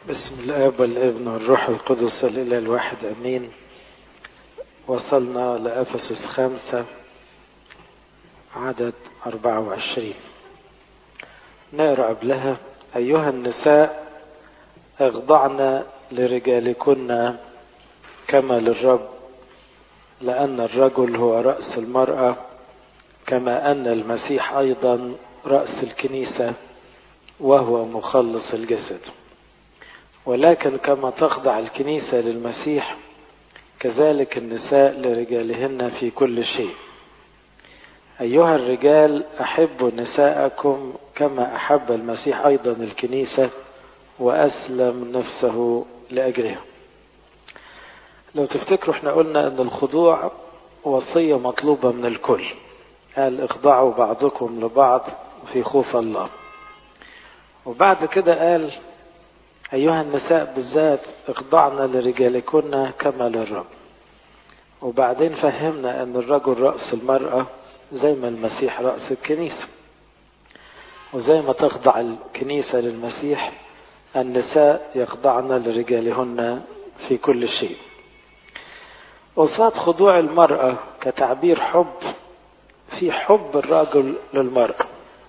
بسم الاب والابن والروح القدس الاله الواحد امين وصلنا لافسس خمسه عدد اربعه وعشرين نقرا قبلها ايها النساء اخضعن لرجالكن كما للرب لان الرجل هو راس المراه كما ان المسيح ايضا راس الكنيسه وهو مخلص الجسد ولكن كما تخضع الكنيسة للمسيح كذلك النساء لرجالهن في كل شيء أيها الرجال أحبوا نساءكم كما أحب المسيح أيضا الكنيسة وأسلم نفسه لأجلها لو تفتكروا احنا قلنا أن الخضوع وصية مطلوبة من الكل قال اخضعوا بعضكم لبعض في خوف الله وبعد كده قال أيها النساء بالذات اخضعن لرجالكن كما للرب وبعدين فهمنا أن الرجل رأس المرأة زي ما المسيح رأس الكنيسة وزي ما تخضع الكنيسة للمسيح النساء يخضعن لرجالهن في كل شيء قصاد خضوع المرأة كتعبير حب في حب الرجل للمرأة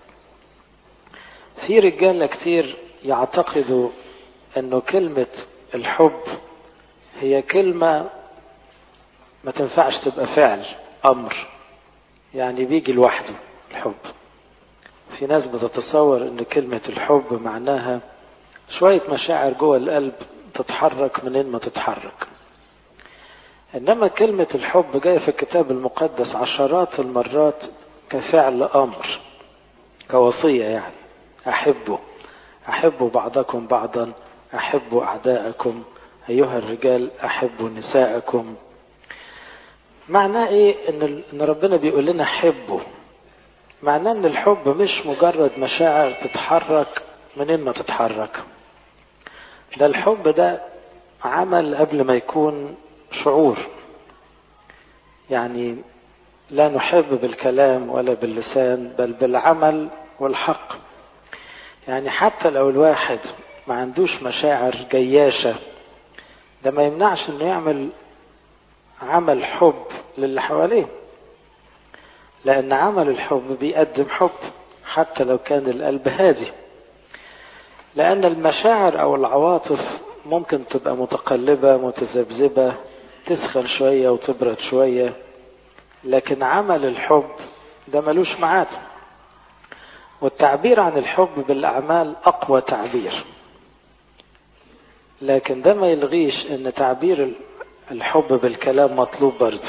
في رجالة كتير يعتقدوا انه كلمة الحب هي كلمة ما تنفعش تبقى فعل امر يعني بيجي لوحده الحب في ناس بتتصور ان كلمة الحب معناها شوية مشاعر جوه القلب تتحرك منين ما تتحرك انما كلمة الحب جاية في الكتاب المقدس عشرات المرات كفعل امر كوصية يعني احبوا احبوا بعضكم بعضا أحبوا أعداءكم أيها الرجال أحبوا نساءكم معناه إيه إن إن ربنا بيقول لنا حبوا معناه إن الحب مش مجرد مشاعر تتحرك منين ما تتحرك ده الحب ده عمل قبل ما يكون شعور يعني لا نحب بالكلام ولا باللسان بل بالعمل والحق يعني حتى لو الواحد ما عندوش مشاعر جياشة ده ما يمنعش انه يعمل عمل حب للي حواليه لان عمل الحب بيقدم حب حتى لو كان القلب هادي لان المشاعر او العواطف ممكن تبقى متقلبة متذبذبة تسخن شوية وتبرد شوية لكن عمل الحب ده ملوش معاد والتعبير عن الحب بالأعمال أقوى تعبير لكن ده ما يلغيش ان تعبير الحب بالكلام مطلوب برضه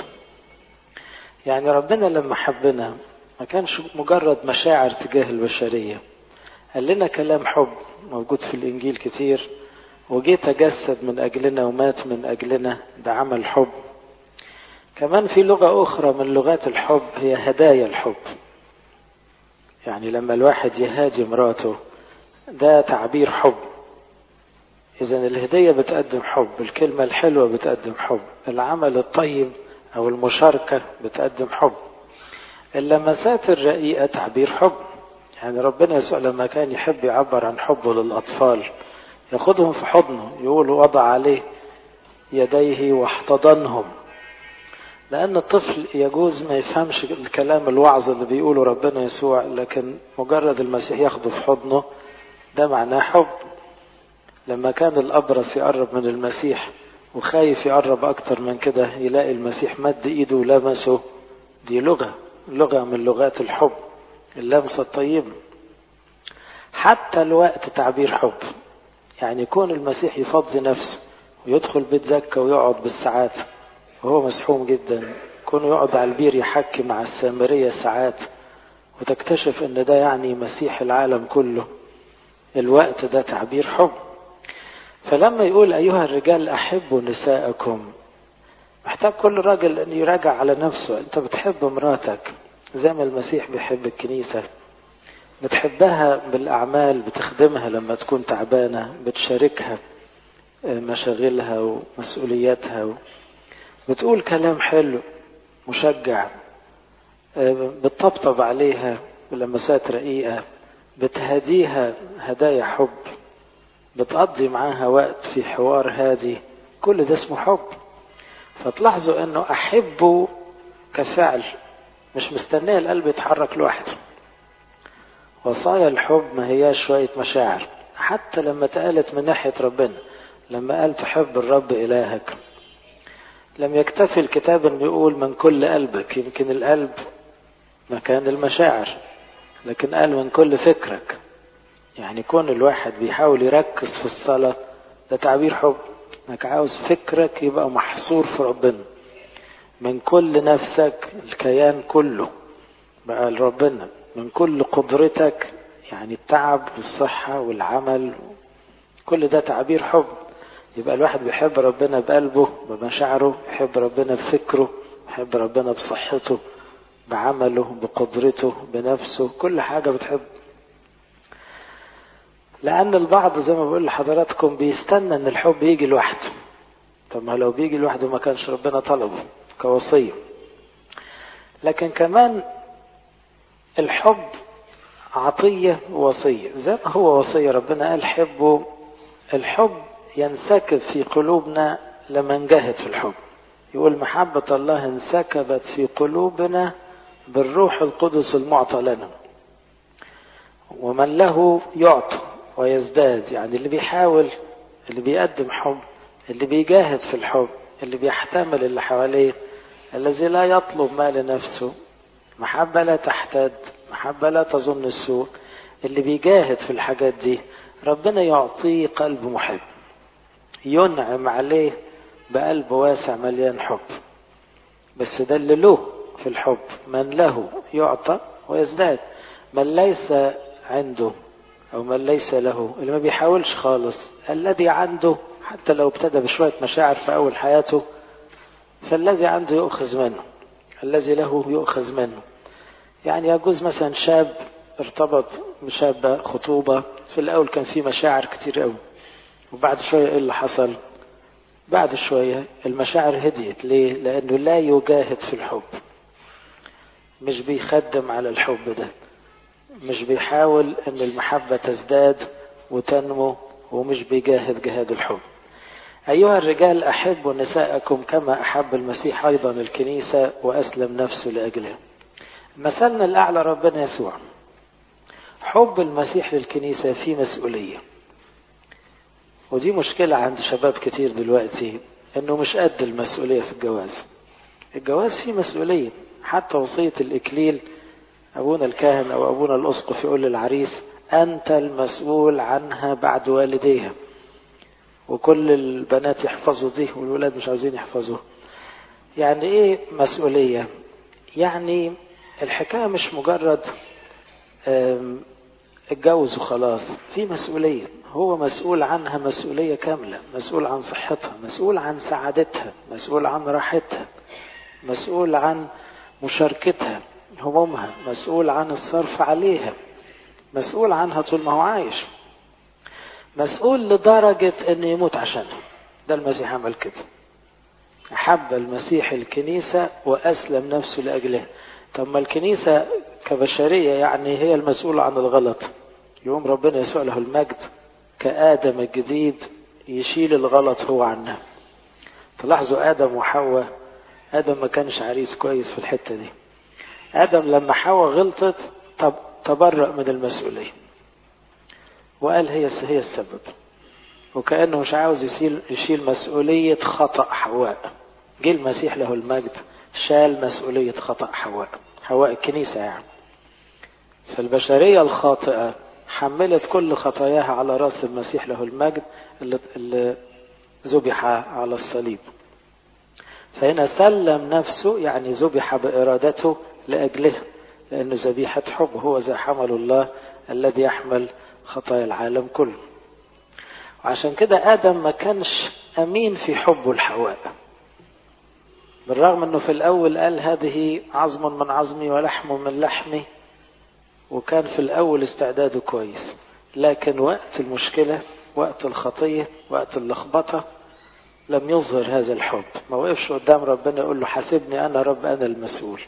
يعني ربنا لما حبنا ما كانش مجرد مشاعر تجاه البشرية قال لنا كلام حب موجود في الإنجيل كتير وجه تجسد من أجلنا ومات من أجلنا ده عمل حب كمان في لغة أخرى من لغات الحب هي هدايا الحب يعني لما الواحد يهادي مراته ده تعبير حب إذا الهدية بتقدم حب الكلمة الحلوة بتقدم حب العمل الطيب أو المشاركة بتقدم حب اللمسات الرقيقة تعبير حب يعني ربنا يسوع لما كان يحب يعبر عن حبه للأطفال ياخدهم في حضنه يقول وضع عليه يديه واحتضنهم لأن الطفل يجوز ما يفهمش الكلام الوعظ اللي بيقوله ربنا يسوع لكن مجرد المسيح ياخده في حضنه ده معناه حب لما كان الأبرص يقرب من المسيح وخايف يقرب أكتر من كده يلاقي المسيح مد إيده ولمسه دي لغة لغة من لغات الحب اللمسة الطيبة حتى الوقت تعبير حب يعني يكون المسيح يفضي نفسه ويدخل بيت زكا ويقعد بالساعات وهو مسحوم جدا يكون يقعد على البير يحكي مع السامرية ساعات وتكتشف ان ده يعني مسيح العالم كله الوقت ده تعبير حب فلما يقول أيها الرجال أحبوا نساءكم محتاج كل راجل أن يراجع على نفسه أنت بتحب مراتك زي ما المسيح بيحب الكنيسة بتحبها بالأعمال بتخدمها لما تكون تعبانة بتشاركها مشاغلها ومسؤولياتها بتقول كلام حلو مشجع بتطبطب عليها بلمسات رقيقة بتهديها هدايا حب بتقضي معاها وقت في حوار هادي كل ده اسمه حب فتلاحظوا انه احبه كفعل مش مستنيه القلب يتحرك لوحده وصايا الحب ما هي شوية مشاعر حتى لما اتقالت من ناحية ربنا لما قال تحب الرب إلهك لم يكتفي الكتاب انه يقول من كل قلبك يمكن القلب مكان المشاعر لكن قال من كل فكرك يعني كون الواحد بيحاول يركز في الصلاة ده تعبير حب انك عاوز فكرك يبقى محصور في ربنا من كل نفسك الكيان كله بقى لربنا من كل قدرتك يعني التعب والصحة والعمل كل ده تعبير حب يبقى الواحد بيحب ربنا بقلبه بمشاعره يحب ربنا بفكره يحب ربنا بصحته بعمله بقدرته بنفسه كل حاجة بتحب لأن البعض زي ما بقول لحضراتكم بيستنى إن الحب يجي لوحده طب ما لو بيجي لوحده ما كانش ربنا طلبه كوصية لكن كمان الحب عطية ووصية زي ما هو وصية ربنا قال حبوا الحب ينسكب في قلوبنا لما نجاهد في الحب يقول محبة الله انسكبت في قلوبنا بالروح القدس المعطى لنا ومن له يعطى ويزداد يعني اللي بيحاول اللي بيقدم حب اللي بيجاهد في الحب اللي بيحتمل اللي حواليه الذي لا يطلب ما لنفسه محبة لا تحتد محبة لا تظن السوء اللي بيجاهد في الحاجات دي ربنا يعطيه قلب محب ينعم عليه بقلب واسع مليان حب بس ده اللي له في الحب من له يعطى ويزداد من ليس عنده او من ليس له اللي ما بيحاولش خالص الذي عنده حتى لو ابتدى بشوية مشاعر في اول حياته فالذي عنده يؤخذ منه الذي له يؤخذ منه يعني يجوز مثلا شاب ارتبط بشابة خطوبة في الأول كان في مشاعر كتير قوي وبعد شوية ايه اللي حصل بعد شوية المشاعر هديت ليه لأنه لا يجاهد في الحب مش بيخدم على الحب ده مش بيحاول ان المحبة تزداد وتنمو ومش بيجاهد جهاد الحب أيها الرجال أحبوا نساءكم كما أحب المسيح أيضا الكنيسة وأسلم نفسه لأجلها مثلنا الأعلى ربنا يسوع حب المسيح للكنيسة فيه مسؤولية ودي مشكلة عند شباب كتير دلوقتي انه مش قد المسؤولية في الجواز الجواز فيه مسؤولية حتى وصية الإكليل أبونا الكاهن أو أبونا الأسقف يقول للعريس أنت المسؤول عنها بعد والديها وكل البنات يحفظوا دي والولاد مش عايزين يحفظوها يعني ايه مسؤولية يعني الحكاية مش مجرد اتجوز وخلاص في مسؤولية هو مسؤول عنها مسؤولية كاملة مسؤول عن صحتها مسؤول عن سعادتها مسؤول عن راحتها مسؤول عن مشاركتها همومها مسؤول عن الصرف عليها مسؤول عنها طول ما هو عايش مسؤول لدرجة انه يموت عشانها ده المسيح عمل كده أحب المسيح الكنيسة وأسلم نفسه لأجلها طب ما الكنيسة كبشرية يعني هي المسؤولة عن الغلط يوم ربنا يسوع له المجد كآدم الجديد يشيل الغلط هو عنها تلاحظوا آدم وحواء آدم ما كانش عريس كويس في الحتة دي آدم لما حواء غلطت طب تبرأ من المسؤولية وقال هي هي السبب وكأنه مش عاوز يشيل, يشيل مسؤولية خطأ حواء جه المسيح له المجد شال مسؤولية خطأ حواء حواء الكنيسة يعني فالبشرية الخاطئة حملت كل خطاياها على رأس المسيح له المجد اللي, اللي ذبح على الصليب فهنا سلم نفسه يعني ذبح بإرادته لأجله لأنه ذبيحة حب هو ذا حمل الله الذي يحمل خطايا العالم كله وعشان كده آدم ما كانش أمين في حبه لحواء بالرغم أنه في الأول قال هذه عظم من عظمي ولحم من لحمي وكان في الأول استعداده كويس لكن وقت المشكلة وقت الخطية وقت اللخبطة لم يظهر هذا الحب ما وقفش قدام ربنا يقول له حاسبني أنا رب أنا المسؤول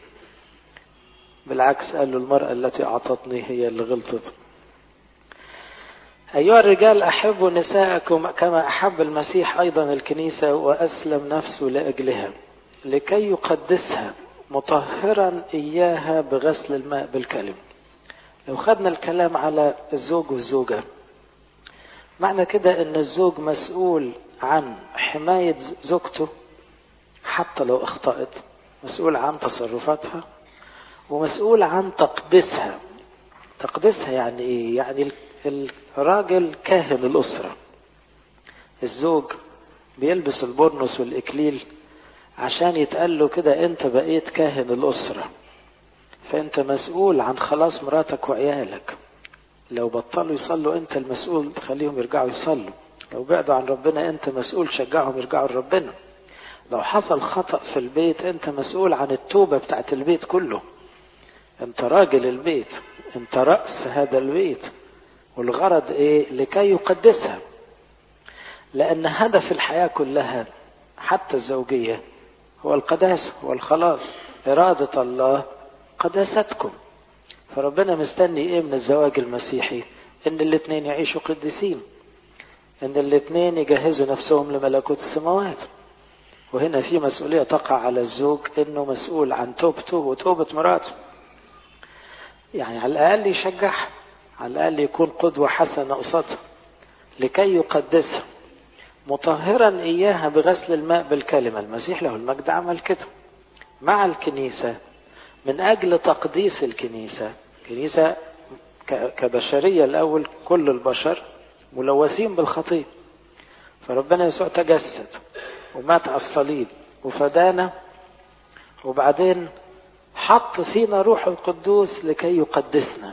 بالعكس قال له المرأة التي أعطتني هي اللي غلطت أيها الرجال أحبوا نساءكم كما أحب المسيح أيضا الكنيسة وأسلم نفسه لأجلها لكي يقدسها مطهرا إياها بغسل الماء بالكلم لو خدنا الكلام على الزوج والزوجة معنى كده أن الزوج مسؤول عن حماية زوجته حتى لو أخطأت مسؤول عن تصرفاتها ومسؤول عن تقديسها تقديسها يعني ايه يعني الراجل كاهن الاسره الزوج بيلبس البرنس والاكليل عشان يتقال له كده انت بقيت كاهن الاسره فانت مسؤول عن خلاص مراتك وعيالك لو بطلوا يصلوا انت المسؤول تخليهم يرجعوا يصلوا لو بعدوا عن ربنا انت مسؤول شجعهم يرجعوا لربنا لو حصل خطأ في البيت انت مسؤول عن التوبة بتاعت البيت كله انت راجل البيت انت رأس هذا البيت والغرض ايه لكي يقدسها لان هدف الحياة كلها حتى الزوجية هو القداسة هو الخلاص إرادة الله قداستكم فربنا مستني ايه من الزواج المسيحي ان الاثنين يعيشوا قديسين ان الاثنين يجهزوا نفسهم لملكوت السماوات وهنا في مسؤولية تقع على الزوج انه مسؤول عن توبته وتوبة مراته يعني على الاقل يشجعها على الاقل يكون قدوة حسنة قصادها لكي يقدسها مطهرا اياها بغسل الماء بالكلمة المسيح له المجد عمل كده مع الكنيسة من اجل تقديس الكنيسة الكنيسة كبشرية الاول كل البشر ملوثين بالخطيه فربنا يسوع تجسد ومات على الصليب وفدانا وبعدين حط فينا روح القدوس لكي يقدسنا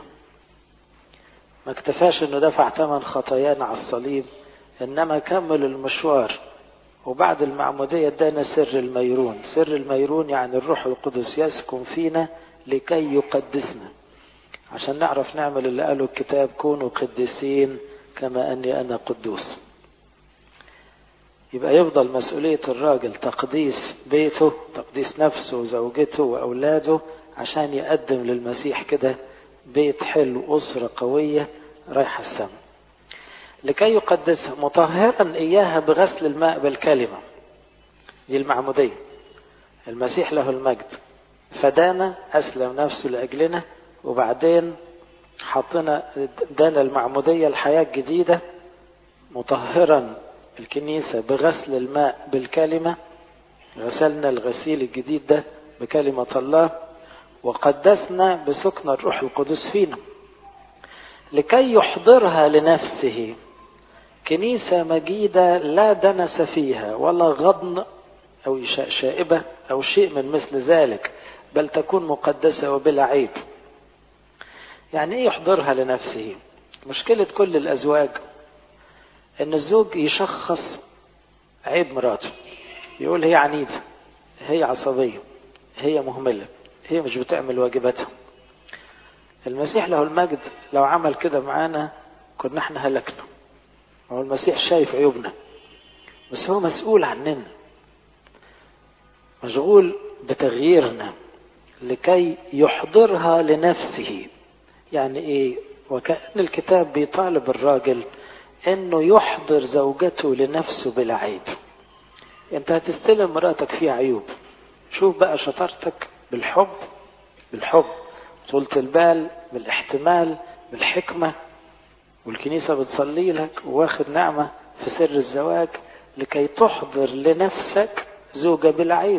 ما اكتفاش انه دفع ثمن خطايانا على الصليب انما كمل المشوار وبعد المعمودية ادانا سر الميرون سر الميرون يعني الروح القدس يسكن فينا لكي يقدسنا عشان نعرف نعمل اللي قاله الكتاب كونوا قديسين كما اني انا قدوس يبقى يفضل مسؤولية الراجل تقديس بيته تقديس نفسه وزوجته وأولاده عشان يقدم للمسيح كده بيت حلو أسرة قوية رايحة السماء لكي يقدسها مطهرا إياها بغسل الماء بالكلمة دي المعمودية المسيح له المجد فدانا أسلم نفسه لأجلنا وبعدين حطنا دانا المعمودية الحياة الجديدة مطهرا الكنيسة بغسل الماء بالكلمة غسلنا الغسيل الجديد ده بكلمة الله وقدسنا بسكن الروح القدس فينا لكي يحضرها لنفسه كنيسة مجيدة لا دنس فيها ولا غضن أو شائبة أو شيء من مثل ذلك بل تكون مقدسة وبلا عيب يعني ايه يحضرها لنفسه مشكلة كل الأزواج ان الزوج يشخص عيب مراته يقول هي عنيدة هي عصبية هي مهملة هي مش بتعمل واجباتها المسيح له المجد لو عمل كده معانا كنا احنا هلكنا هو المسيح شايف عيوبنا بس هو مسؤول عننا مشغول بتغييرنا لكي يحضرها لنفسه يعني ايه وكأن الكتاب بيطالب الراجل انه يحضر زوجته لنفسه بلا عيب انت هتستلم مراتك فيها عيوب شوف بقى شطارتك بالحب بالحب طولة البال بالاحتمال بالحكمة والكنيسة بتصلي لك واخد نعمة في سر الزواج لكي تحضر لنفسك زوجة بلا عيب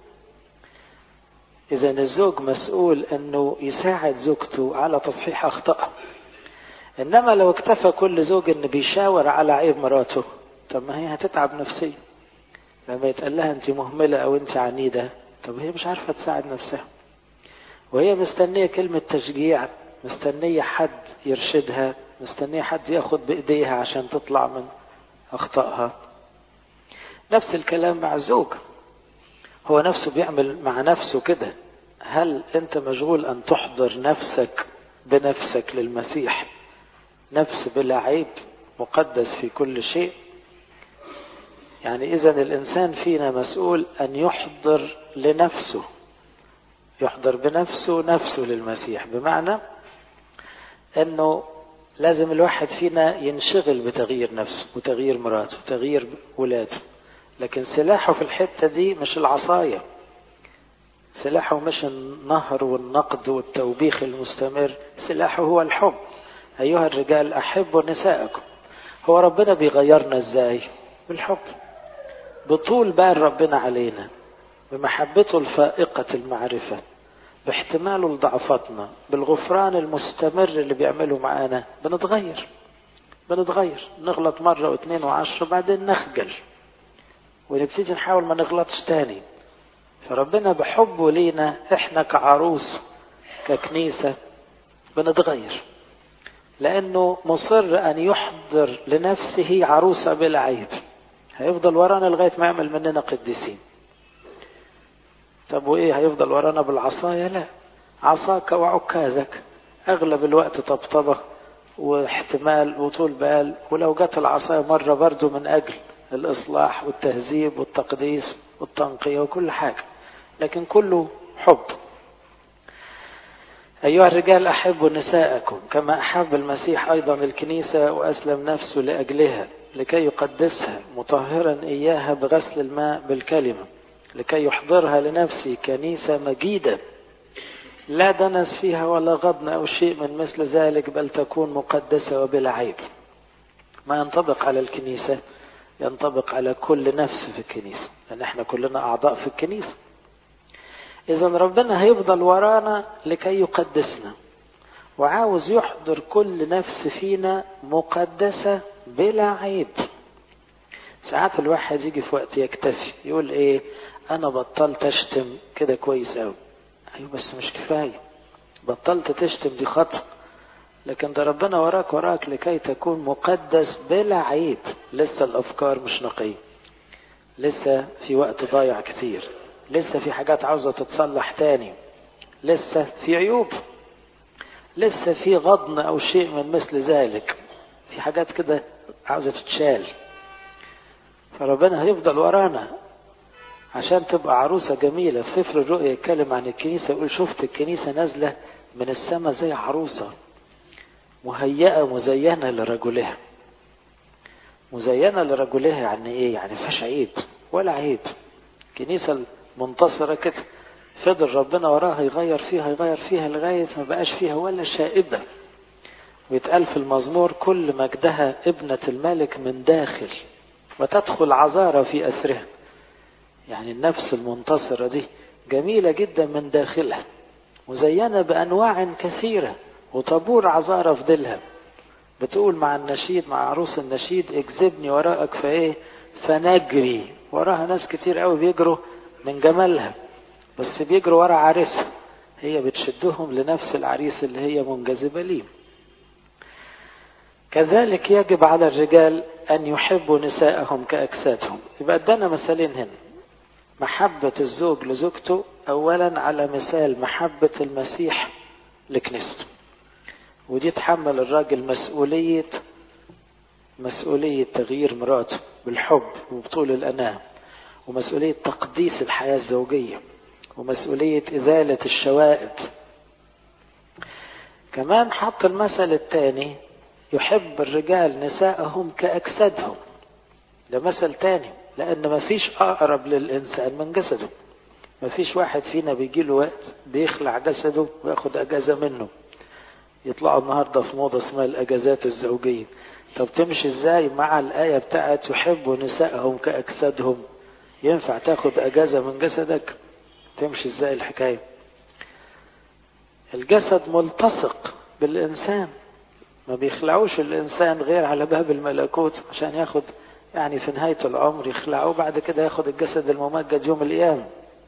إذا الزوج مسؤول أنه يساعد زوجته على تصحيح أخطائها انما لو اكتفى كل زوج ان بيشاور على عيب مراته طب ما هي هتتعب نفسيا لما يتقال لها انت مهمله او انت عنيده طب هي مش عارفه تساعد نفسها وهي مستنيه كلمه تشجيع مستنيه حد يرشدها مستنيه حد ياخد بايديها عشان تطلع من اخطائها نفس الكلام مع الزوج هو نفسه بيعمل مع نفسه كده هل انت مشغول ان تحضر نفسك بنفسك للمسيح نفس بلا عيب مقدس في كل شيء يعني اذا الانسان فينا مسؤول ان يحضر لنفسه يحضر بنفسه نفسه للمسيح بمعنى انه لازم الواحد فينا ينشغل بتغيير نفسه وتغيير مراته وتغيير ولاده لكن سلاحه في الحتة دي مش العصاية سلاحه مش النهر والنقد والتوبيخ المستمر سلاحه هو الحب أيها الرجال أحبوا نساءكم هو ربنا بيغيرنا ازاي بالحب بطول بال ربنا علينا بمحبته الفائقة المعرفة باحتماله لضعفاتنا بالغفران المستمر اللي بيعمله معانا بنتغير بنتغير نغلط مرة واثنين وعشرة بعدين نخجل ونبتدي نحاول ما نغلطش تاني فربنا بحبه لينا احنا كعروس ككنيسة بنتغير لأنه مصر أن يحضر لنفسه عروسة بلا عيب هيفضل ورانا لغاية ما يعمل مننا قديسين طب وإيه هيفضل ورانا بالعصاية لا عصاك وعكازك أغلب الوقت طبطبة واحتمال وطول بال ولو جت العصاية مرة برضو من أجل الإصلاح والتهذيب والتقديس والتنقية وكل حاجة لكن كله حب أيها الرجال أحبوا نساءكم كما أحب المسيح أيضا الكنيسة وأسلم نفسه لأجلها لكي يقدسها مطهرا إياها بغسل الماء بالكلمة لكي يحضرها لنفسه كنيسة مجيدة لا دنس فيها ولا غضن أو شيء من مثل ذلك بل تكون مقدسة وبلا عيب ما ينطبق على الكنيسة ينطبق على كل نفس في الكنيسة لأن احنا كلنا أعضاء في الكنيسة إذا ربنا هيفضل ورانا لكي يقدسنا وعاوز يحضر كل نفس فينا مقدسة بلا عيب ساعات الواحد يجي في وقت يكتفي يقول ايه انا بطلت اشتم كده كويس قوي ايوه بس مش كفايه بطلت تشتم دي خطوه لكن ده ربنا وراك وراك لكي تكون مقدس بلا عيب لسه الافكار مش نقيه لسه في وقت ضايع كتير لسه في حاجات عاوزه تتصلح تاني لسه في عيوب لسه في غضن او شيء من مثل ذلك في حاجات كده عاوزه تتشال فربنا هيفضل ورانا عشان تبقى عروسة جميلة في سفر الرؤيا يتكلم عن الكنيسة يقول شفت الكنيسة نازلة من السماء زي عروسة مهيئة مزينة لرجلها مزينة لرجلها يعني ايه يعني فيهاش عيب ولا عيب الكنيسة المنتصرة كده فضل ربنا وراها يغير فيها يغير فيها لغاية ما بقاش فيها ولا شائبة ويتقال في المزمور كل مجدها ابنة الملك من داخل وتدخل عذارى في أسرها يعني النفس المنتصرة دي جميلة جدا من داخلها مزينة بأنواع كثيرة وطابور عذارى في ديلها بتقول مع النشيد مع عروس النشيد اكذبني وراءك فايه فنجري وراها ناس كتير قوي بيجروا من جمالها بس بيجروا ورا عريسها هي بتشدهم لنفس العريس اللي هي منجذبة ليه كذلك يجب على الرجال أن يحبوا نساءهم كأجسادهم يبقى ادانا مثالين هنا محبة الزوج لزوجته أولا على مثال محبة المسيح لكنيسته ودي تحمل الراجل مسؤولية مسؤولية تغيير مراته بالحب وبطول الأنام ومسؤولية تقديس الحياة الزوجية ومسؤولية إزالة الشوائب كمان حط المثل الثاني يحب الرجال نساءهم كأجسادهم ده مثل تاني لأن مفيش أقرب للإنسان من جسده مفيش واحد فينا بيجي له وقت بيخلع جسده وياخد أجازة منه يطلعوا النهارده في موضة اسمها الأجازات الزوجية طب تمشي ازاي مع الآية بتاعت يحبوا نساءهم كأجسادهم ينفع تاخد أجازة من جسدك تمشي ازاي الحكاية الجسد ملتصق بالإنسان ما بيخلعوش الإنسان غير على باب الملكوت عشان ياخد يعني في نهاية العمر يخلعوه بعد كده ياخد الجسد الممجد يوم القيامة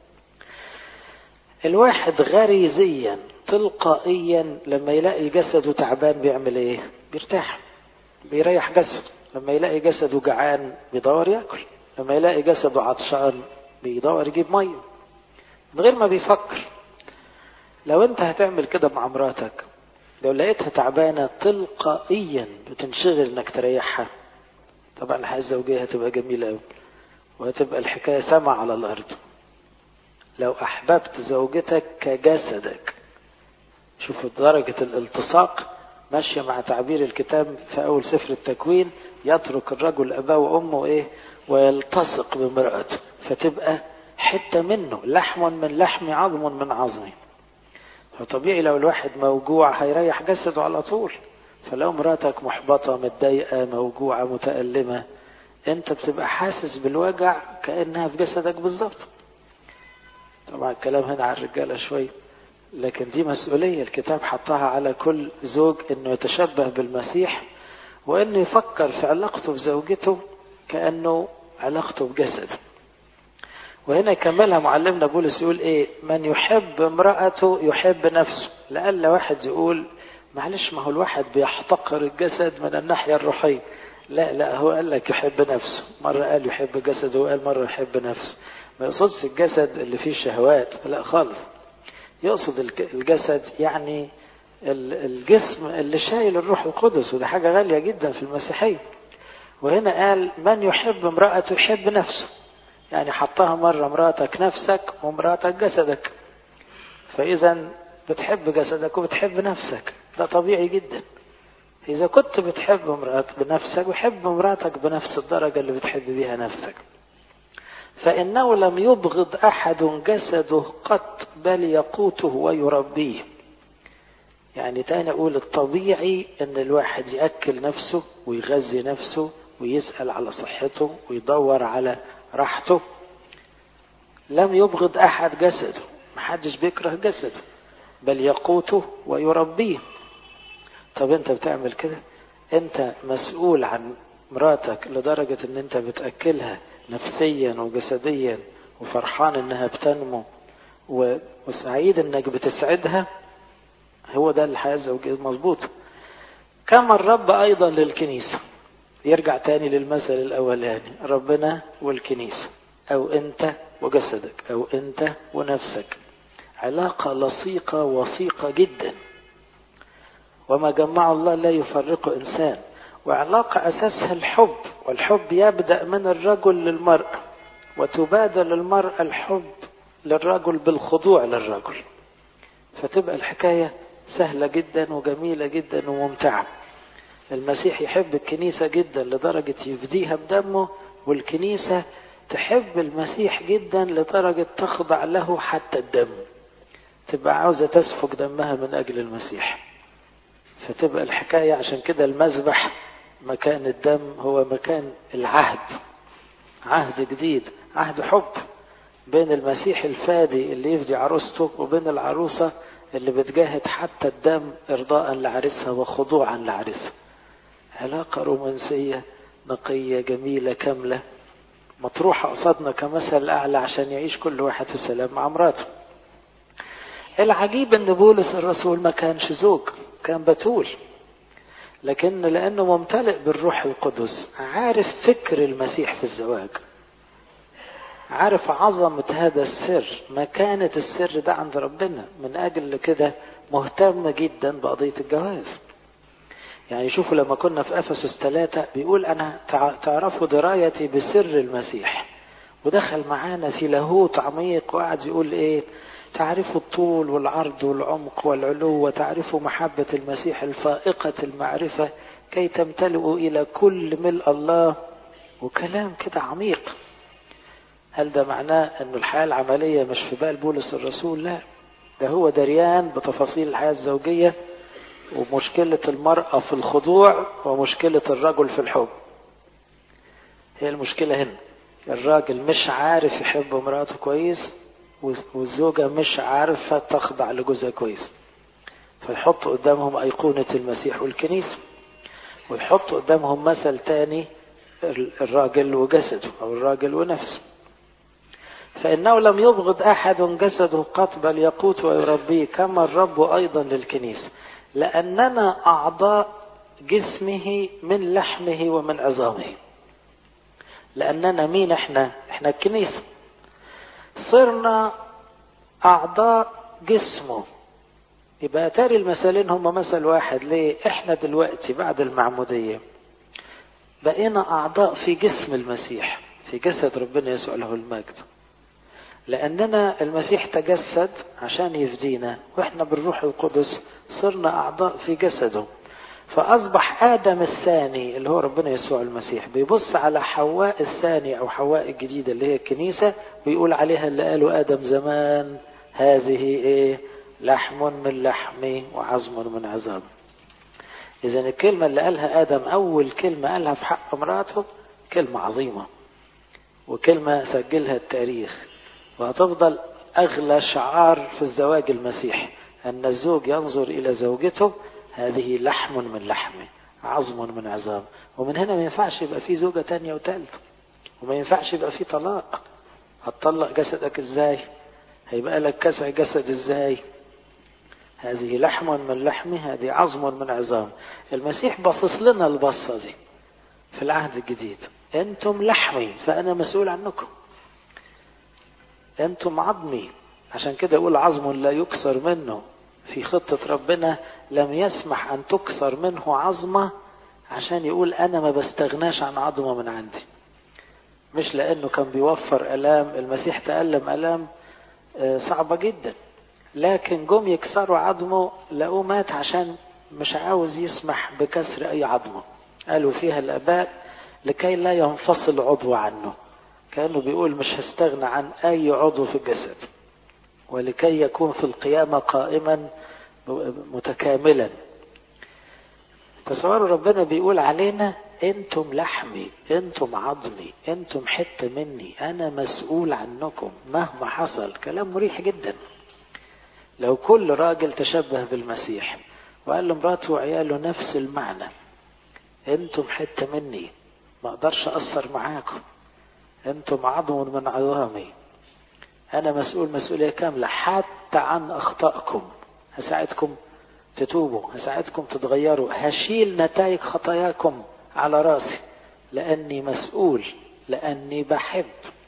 الواحد غريزيا تلقائيا لما يلاقي جسده تعبان بيعمل ايه بيرتاح بيريح جسده لما يلاقي جسده جعان بيدور ياكل لما يلاقي جسده عطشان بيدور يجيب ميه من غير ما بيفكر لو انت هتعمل كده مع مراتك لو لقيتها تعبانه تلقائيا بتنشغل انك تريحها طبعا الحياه الزوجيه هتبقى جميله قوي وهتبقى الحكايه سما على الارض لو احببت زوجتك كجسدك شوف درجه الالتصاق ماشية مع تعبير الكتاب في أول سفر التكوين يترك الرجل أباه وأمه إيه ويلتصق بامرأته فتبقى حتة منه لحم من لحمي عظم من عظمي فطبيعي لو الواحد موجوع هيريح جسده على طول فلو مراتك محبطة متضايقة موجوعة متألمة انت بتبقى حاسس بالوجع كأنها في جسدك بالظبط طبعا الكلام هنا على الرجالة شوية لكن دي مسؤولية الكتاب حطها على كل زوج انه يتشبه بالمسيح وانه يفكر في علاقته بزوجته كأنه علاقته بجسده وهنا يكملها معلمنا بولس يقول ايه من يحب امرأته يحب نفسه لألا واحد يقول معلش ما هو الواحد بيحتقر الجسد من الناحية الروحية لا لا هو قال لك يحب نفسه مرة قال يحب جسده وقال مرة يحب نفسه ما يقصدش الجسد اللي فيه شهوات لا خالص يقصد الجسد يعني الجسم اللي شايل الروح القدس وده حاجة غالية جدا في المسيحية وهنا قال من يحب امرأته يحب نفسه يعني حطها مرة مراتك نفسك ومراتك جسدك فإذا بتحب جسدك وبتحب نفسك ده طبيعي جدا إذا كنت بتحب امرأتك بنفسك وحب امرأتك بنفس الدرجة اللي بتحب بيها نفسك فإنه لم يبغض أحد جسده قط بل يقوته ويربيه يعني تاني أقول الطبيعي أن الواحد يأكل نفسه ويغذي نفسه ويسأل على صحته ويدور على راحته لم يبغض أحد جسده محدش بيكره جسده بل يقوته ويربيه طب انت بتعمل كده انت مسؤول عن مراتك لدرجة ان انت بتأكلها نفسيا وجسديا وفرحان انها بتنمو وسعيد انك بتسعدها هو ده الحياة الزوجية مظبوط كما الرب ايضا للكنيسة يرجع تاني للمثل الاولاني ربنا والكنيسة او انت وجسدك او انت ونفسك علاقة لصيقة وثيقة جدا وما جمع الله لا يفرق إنسان وعلاقة أساسها الحب والحب يبدأ من الرجل للمرأة وتبادل المرأة الحب للرجل بالخضوع للرجل فتبقى الحكاية سهلة جدا وجميلة جدا وممتعة المسيح يحب الكنيسة جدا لدرجة يفديها بدمه والكنيسة تحب المسيح جدا لدرجة تخضع له حتى الدم تبقى عاوزة تسفك دمها من أجل المسيح فتبقى الحكاية عشان كده المذبح مكان الدم هو مكان العهد عهد جديد عهد حب بين المسيح الفادي اللي يفدي عروسته وبين العروسة اللي بتجاهد حتى الدم إرضاء لعريسها وخضوعا لعريسها علاقة رومانسية نقية جميلة كاملة مطروحة قصادنا كمثل أعلى عشان يعيش كل واحد في سلام مع مراته العجيب ان بولس الرسول ما كانش زوج كان بتول لكن لانه ممتلئ بالروح القدس عارف فكر المسيح في الزواج عارف عظمة هذا السر مكانة السر ده عند ربنا من أجل كده مهتم جدا بقضية الجواز يعني شوفوا لما كنا في أفسس ثلاثة بيقول أنا تعرفوا درايتي بسر المسيح ودخل معانا في لاهوت عميق وقعد يقول إيه تعرفوا الطول والعرض والعمق والعلو وتعرفوا محبة المسيح الفائقة المعرفة كي تمتلئوا إلى كل ملء الله وكلام كده عميق هل ده معناه أن الحياة العملية مش في بال بولس الرسول لا ده هو دريان بتفاصيل الحياة الزوجية ومشكلة المرأة في الخضوع ومشكلة الرجل في الحب هي المشكلة هنا الراجل مش عارف يحب مراته كويس والزوجة مش عارفة تخضع لجوزها كويس فيحط قدامهم أيقونة المسيح والكنيسة ويحط قدامهم مثل تاني الراجل وجسده أو الراجل ونفسه فإنه لم يبغض أحد جسده قط بل يقوت ويربيه كما الرب أيضا للكنيسة لأننا أعضاء جسمه من لحمه ومن عظامه لأننا مين احنا احنا الكنيسة صرنا أعضاء جسمه يبقى تاري المثالين هما مثل واحد ليه احنا دلوقتي بعد المعمودية بقينا أعضاء في جسم المسيح في جسد ربنا يسوع له المجد لأننا المسيح تجسد عشان يفدينا وإحنا بالروح القدس صرنا أعضاء في جسده فأصبح آدم الثاني اللي هو ربنا يسوع المسيح بيبص على حواء الثانية أو حواء الجديدة اللي هي الكنيسة ويقول عليها اللي قاله آدم زمان هذه إيه لحم من لحمي وعظم من عظام إذا الكلمة اللي قالها آدم أول كلمة قالها في حق مراته كلمة عظيمة وكلمة سجلها التاريخ وهتفضل أغلى شعار في الزواج المسيحي أن الزوج ينظر إلى زوجته هذه لحم من لحمه عظم من عظام ومن هنا ما ينفعش يبقى في زوجة تانية وتالتة وما ينفعش يبقى في طلاق هتطلق جسدك ازاي هيبقى لك كسع جسد ازاي هذه لحم من لحمه هذه عظم من عظام المسيح باصص لنا البصة دي في العهد الجديد انتم لحمي فانا مسؤول عنكم انتم عظمي عشان كده يقول عظم لا يكسر منه في خطة ربنا لم يسمح أن تكسر منه عظمة عشان يقول أنا ما بستغناش عن عظمة من عندي مش لأنه كان بيوفر ألام المسيح تألم ألام صعبة جدا لكن جم يكسروا عظمه لقوه مات عشان مش عاوز يسمح بكسر أي عظمة قالوا فيها الآباء لكي لا ينفصل عضو عنه كأنه بيقول مش هستغنى عن أي عضو في الجسد ولكي يكون في القيامة قائما متكاملا تصوروا ربنا بيقول علينا انتم لحمي انتم عظمي انتم حتة مني انا مسؤول عنكم مهما حصل كلام مريح جدا لو كل راجل تشبه بالمسيح وقال لمراته وعياله نفس المعنى انتم حتة مني ما اقدرش اثر معاكم انتم عظم من عظامي أنا مسؤول مسؤولية كاملة حتى عن أخطائكم هساعدكم تتوبوا هساعدكم تتغيروا هشيل نتائج خطاياكم على راسي لأني مسؤول لأني بحب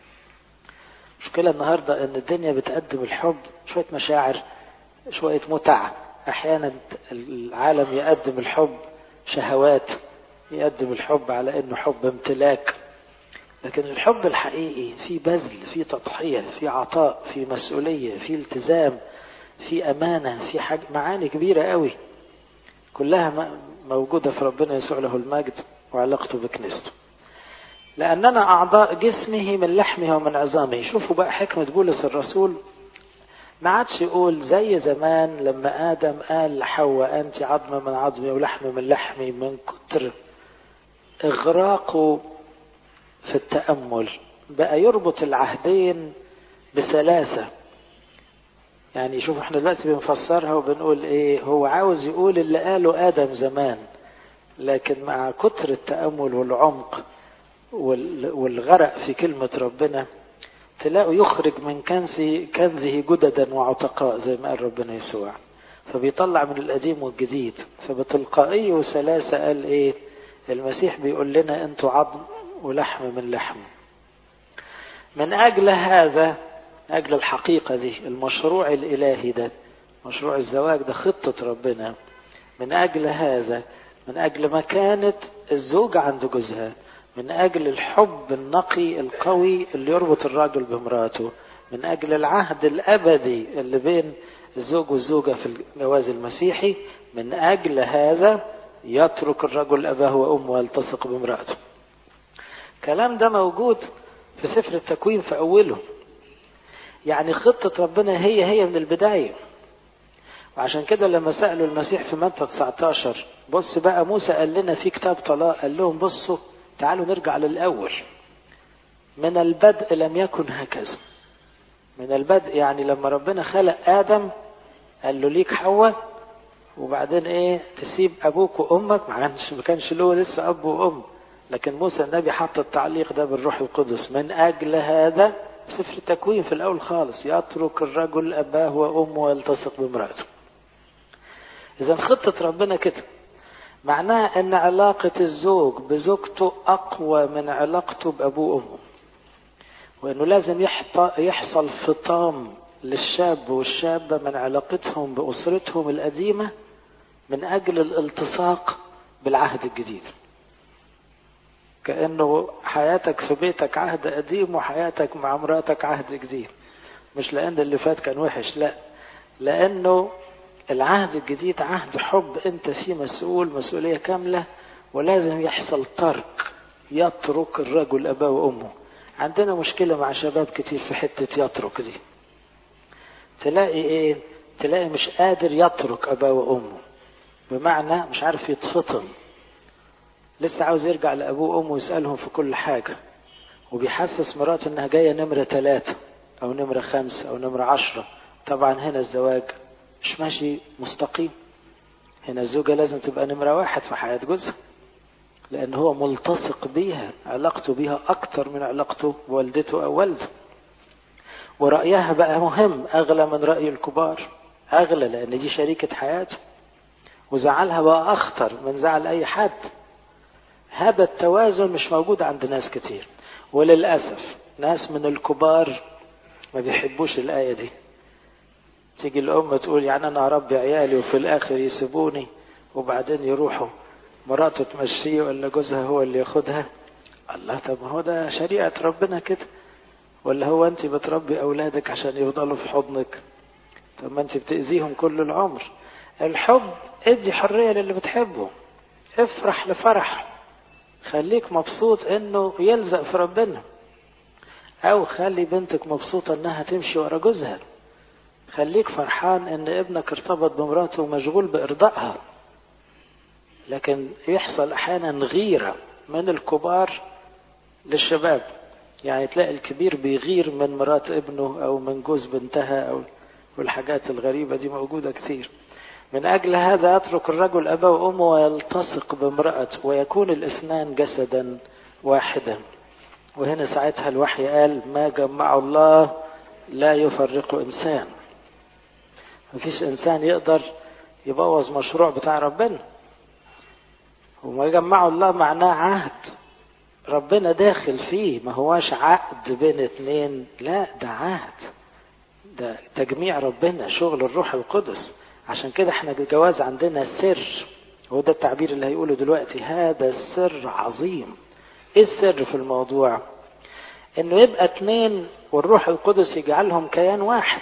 مشكلة النهاردة أن الدنيا بتقدم الحب شوية مشاعر شوية متعة أحيانا العالم يقدم الحب شهوات يقدم الحب على أنه حب امتلاك لكن الحب الحقيقي في بذل في تضحية في عطاء في مسؤولية في التزام في أمانة في حاجة معاني كبيرة قوي كلها موجودة في ربنا يسوع له المجد وعلاقته بكنيسته لأننا أعضاء جسمه من لحمه ومن عظامه شوفوا بقى حكمة بولس الرسول ما عادش يقول زي زمان لما آدم قال لحواء أنت عظمة من عظمي ولحم من لحمي من كتر إغراقه في التأمل بقى يربط العهدين بسلاسة يعني شوف احنا دلوقتي بنفسرها وبنقول ايه هو عاوز يقول اللي قاله آدم زمان لكن مع كتر التأمل والعمق والغرق في كلمة ربنا تلاقوا يخرج من كنزه كنزه جددا وعتقاء زي ما قال ربنا يسوع فبيطلع من القديم والجديد فبتلقائية وسلاسة قال ايه المسيح بيقول لنا انتوا عظم ولحم من لحم من أجل هذا أجل الحقيقة دي المشروع الإلهي ده مشروع الزواج ده خطة ربنا من أجل هذا من أجل مكانة الزوجة عند جوزها من أجل الحب النقي القوي اللي يربط الرجل بمراته من أجل العهد الأبدي اللي بين الزوج والزوجة في الجواز المسيحي من أجل هذا يترك الرجل أباه وأمه ويلتصق بامرأته الكلام ده موجود في سفر التكوين في أوله يعني خطة ربنا هي هي من البداية وعشان كده لما سألوا المسيح في متى 19 بص بقى موسى قال لنا في كتاب طلاق قال لهم بصوا تعالوا نرجع للأول من البدء لم يكن هكذا من البدء يعني لما ربنا خلق آدم قال له ليك حواء وبعدين ايه تسيب ابوك وامك ما كانش ما كانش له لسه اب وام لكن موسى النبي حط التعليق ده بالروح القدس من اجل هذا سفر التكوين في الاول خالص يترك الرجل اباه وامه ويلتصق بامراته اذا خطه ربنا كده معناها ان علاقه الزوج بزوجته اقوى من علاقته بابوه وامه وانه لازم يحصل فطام للشاب والشابه من علاقتهم باسرتهم القديمه من اجل الالتصاق بالعهد الجديد كانه حياتك في بيتك عهد قديم وحياتك مع مراتك عهد جديد مش لان اللي فات كان وحش لا لانه العهد الجديد عهد حب انت فيه مسؤول مسؤولية كاملة ولازم يحصل ترك يترك الرجل أباه وأمه عندنا مشكلة مع شباب كتير في حتة يترك دي تلاقي ايه تلاقي مش قادر يترك أباه وأمه بمعنى مش عارف يتفطن لسه عاوز يرجع لأبوه وأمه ويسألهم في كل حاجة وبيحسس مراته إنها جاية نمرة ثلاثة أو نمرة خمسة أو نمرة عشرة طبعا هنا الزواج مش ماشي مستقيم هنا الزوجة لازم تبقى نمرة واحد في حياة جوزها لأن هو ملتصق بيها علاقته بيها أكتر من علاقته بوالدته أو والده ورأيها بقى مهم أغلى من رأي الكبار أغلى لأن دي شريكة حياته وزعلها بقى أخطر من زعل أي حد هذا التوازن مش موجود عند ناس كتير وللأسف ناس من الكبار ما بيحبوش الآية دي تيجي الأم تقول يعني أنا أربي عيالي وفي الآخر يسيبوني وبعدين يروحوا مراته تمشيه ولا جوزها هو اللي ياخدها الله طب ما هو ده شريعة ربنا كده ولا هو أنت بتربي أولادك عشان يفضلوا في حضنك طب ما أنت بتأذيهم كل العمر الحب ادي حرية للي بتحبه افرح لفرح خليك مبسوط انه يلزق في ربنا او خلي بنتك مبسوطة انها تمشي ورا جوزها خليك فرحان ان ابنك ارتبط بمراته ومشغول بارضائها لكن يحصل احيانا غيرة من الكبار للشباب يعني تلاقي الكبير بيغير من مرات ابنه او من جوز بنتها او والحاجات الغريبة دي موجودة كتير من أجل هذا يترك الرجل أباه وأمه ويلتصق بامرأته ويكون الاثنان جسدا واحدا وهنا ساعتها الوحي قال ما جمع الله لا يفرق إنسان مفيش إنسان يقدر يبوظ مشروع بتاع ربنا وما جمعه الله معناه عهد ربنا داخل فيه ما هواش عقد بين اتنين لا ده عهد ده تجميع ربنا شغل الروح القدس عشان كده احنا الجواز عندنا سر هو ده التعبير اللي هيقوله دلوقتي هذا السر عظيم ايه السر في الموضوع انه يبقى اتنين والروح القدس يجعلهم كيان واحد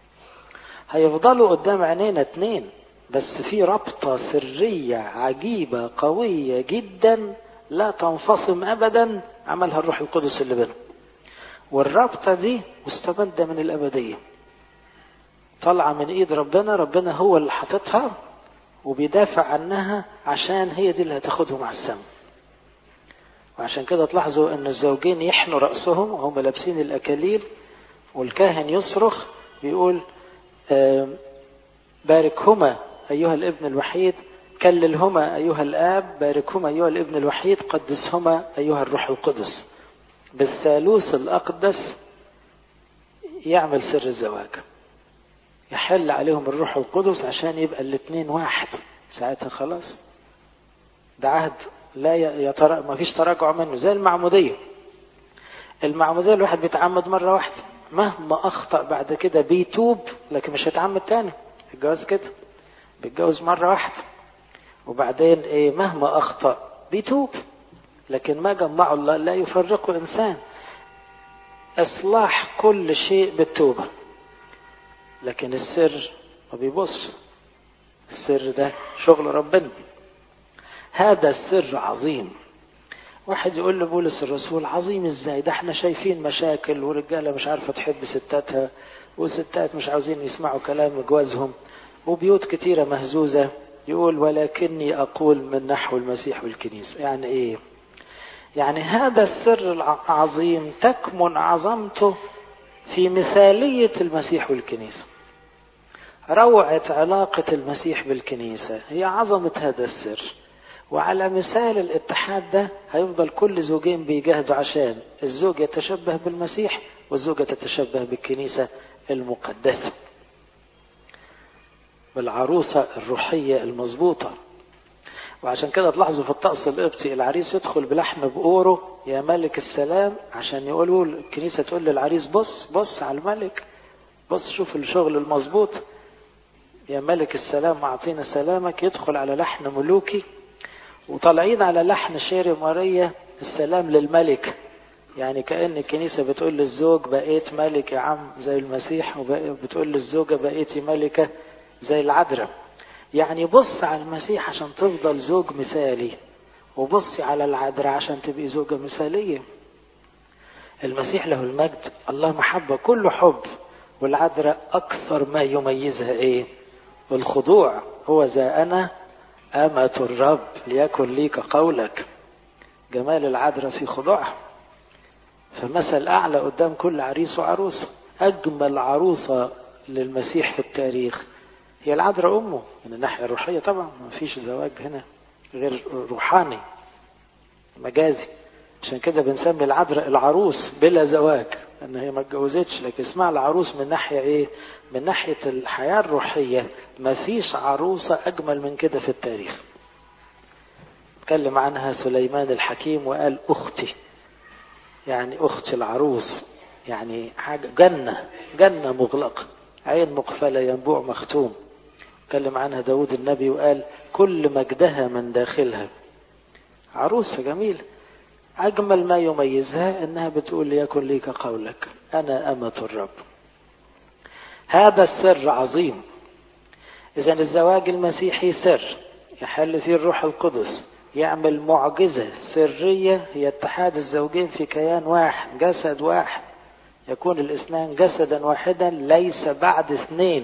هيفضلوا قدام عينينا اتنين بس في ربطة سرية عجيبة قوية جدا لا تنفصم ابدا عملها الروح القدس اللي بينهم والرابطة دي مستمدة من الابدية طالعة من ايد ربنا ربنا هو اللي حاططها وبيدافع عنها عشان هي دي اللي هتاخدهم على السماء وعشان كده تلاحظوا ان الزوجين يحنوا رأسهم وهم لابسين الاكاليل والكاهن يصرخ بيقول باركهما ايها الابن الوحيد كللهما ايها الاب باركهما ايها الابن الوحيد قدسهما ايها الروح القدس بالثالوث الاقدس يعمل سر الزواج يحل عليهم الروح القدس عشان يبقى الاثنين واحد ساعتها خلاص ده عهد لا يتر... ما فيش تراجع منه زي المعمودية المعمودية الواحد بيتعمد مرة واحدة مهما أخطأ بعد كده بيتوب لكن مش هيتعمد تاني الجواز كده بيتجوز مرة واحدة وبعدين إيه مهما أخطأ بيتوب لكن ما جمعه الله لا يفرقه إنسان إصلاح كل شيء بالتوبة لكن السر ما بيبص السر ده شغل ربنا هذا السر عظيم واحد يقول لبولس الرسول عظيم ازاي ده احنا شايفين مشاكل ورجاله مش عارفه تحب ستاتها وستات مش عاوزين يسمعوا كلام جوازهم وبيوت كتيره مهزوزه يقول ولكني اقول من نحو المسيح والكنيسه يعني ايه يعني هذا السر العظيم تكمن عظمته في مثاليه المسيح والكنيسه روعه علاقه المسيح بالكنيسه هي عظمه هذا السر وعلى مثال الاتحاد ده هيفضل كل زوجين بيجاهدوا عشان الزوج يتشبه بالمسيح والزوجة تتشبه بالكنيسة المقدسة بالعروسة الروحية المظبوطة وعشان كده تلاحظوا في الطقس القبطي العريس يدخل بلحم بأوره يا ملك السلام عشان يقولوا الكنيسة تقول للعريس بص بص على الملك بص شوف الشغل المظبوط يا ملك السلام أعطينا سلامك يدخل على لحن ملوكي وطالعين على لحن شيري ماريا السلام للملك يعني كأن الكنيسة بتقول للزوج بقيت ملك يا عم زي المسيح وبتقول للزوجة بقيتي ملكة زي العذراء يعني بص على المسيح عشان تفضل زوج مثالي وبصي على العذراء عشان تبقي زوجة مثالية المسيح له المجد الله محبة كله حب والعذراء أكثر ما يميزها إيه الخضوع هو ذا أنا أمة الرب ليكن لي كقولك جمال العذراء في خضوعها فمثل أعلى قدام كل عريس وعروسة أجمل عروسة للمسيح في التاريخ هي العذراء أمه من الناحية الروحية طبعا ما فيش زواج هنا غير روحاني مجازي عشان كده بنسمي العذراء العروس بلا زواج ان هي ما اتجوزتش لكن اسمها العروس من ناحيه ايه من ناحيه الحياه الروحيه ما فيش عروسه اجمل من كده في التاريخ اتكلم عنها سليمان الحكيم وقال اختي يعني اختي العروس يعني حاجه جنه جنه مغلقه عين مقفله ينبوع مختوم اتكلم عنها داود النبي وقال كل مجدها من داخلها عروسه جميله أجمل ما يميزها أنها بتقول ليكن لي كقولك أنا أمة الرب هذا السر عظيم إذا الزواج المسيحي سر يحل فيه الروح القدس يعمل معجزة سرية هي اتحاد الزوجين في كيان واحد جسد واحد يكون الاثنان جسدا واحدا ليس بعد اثنين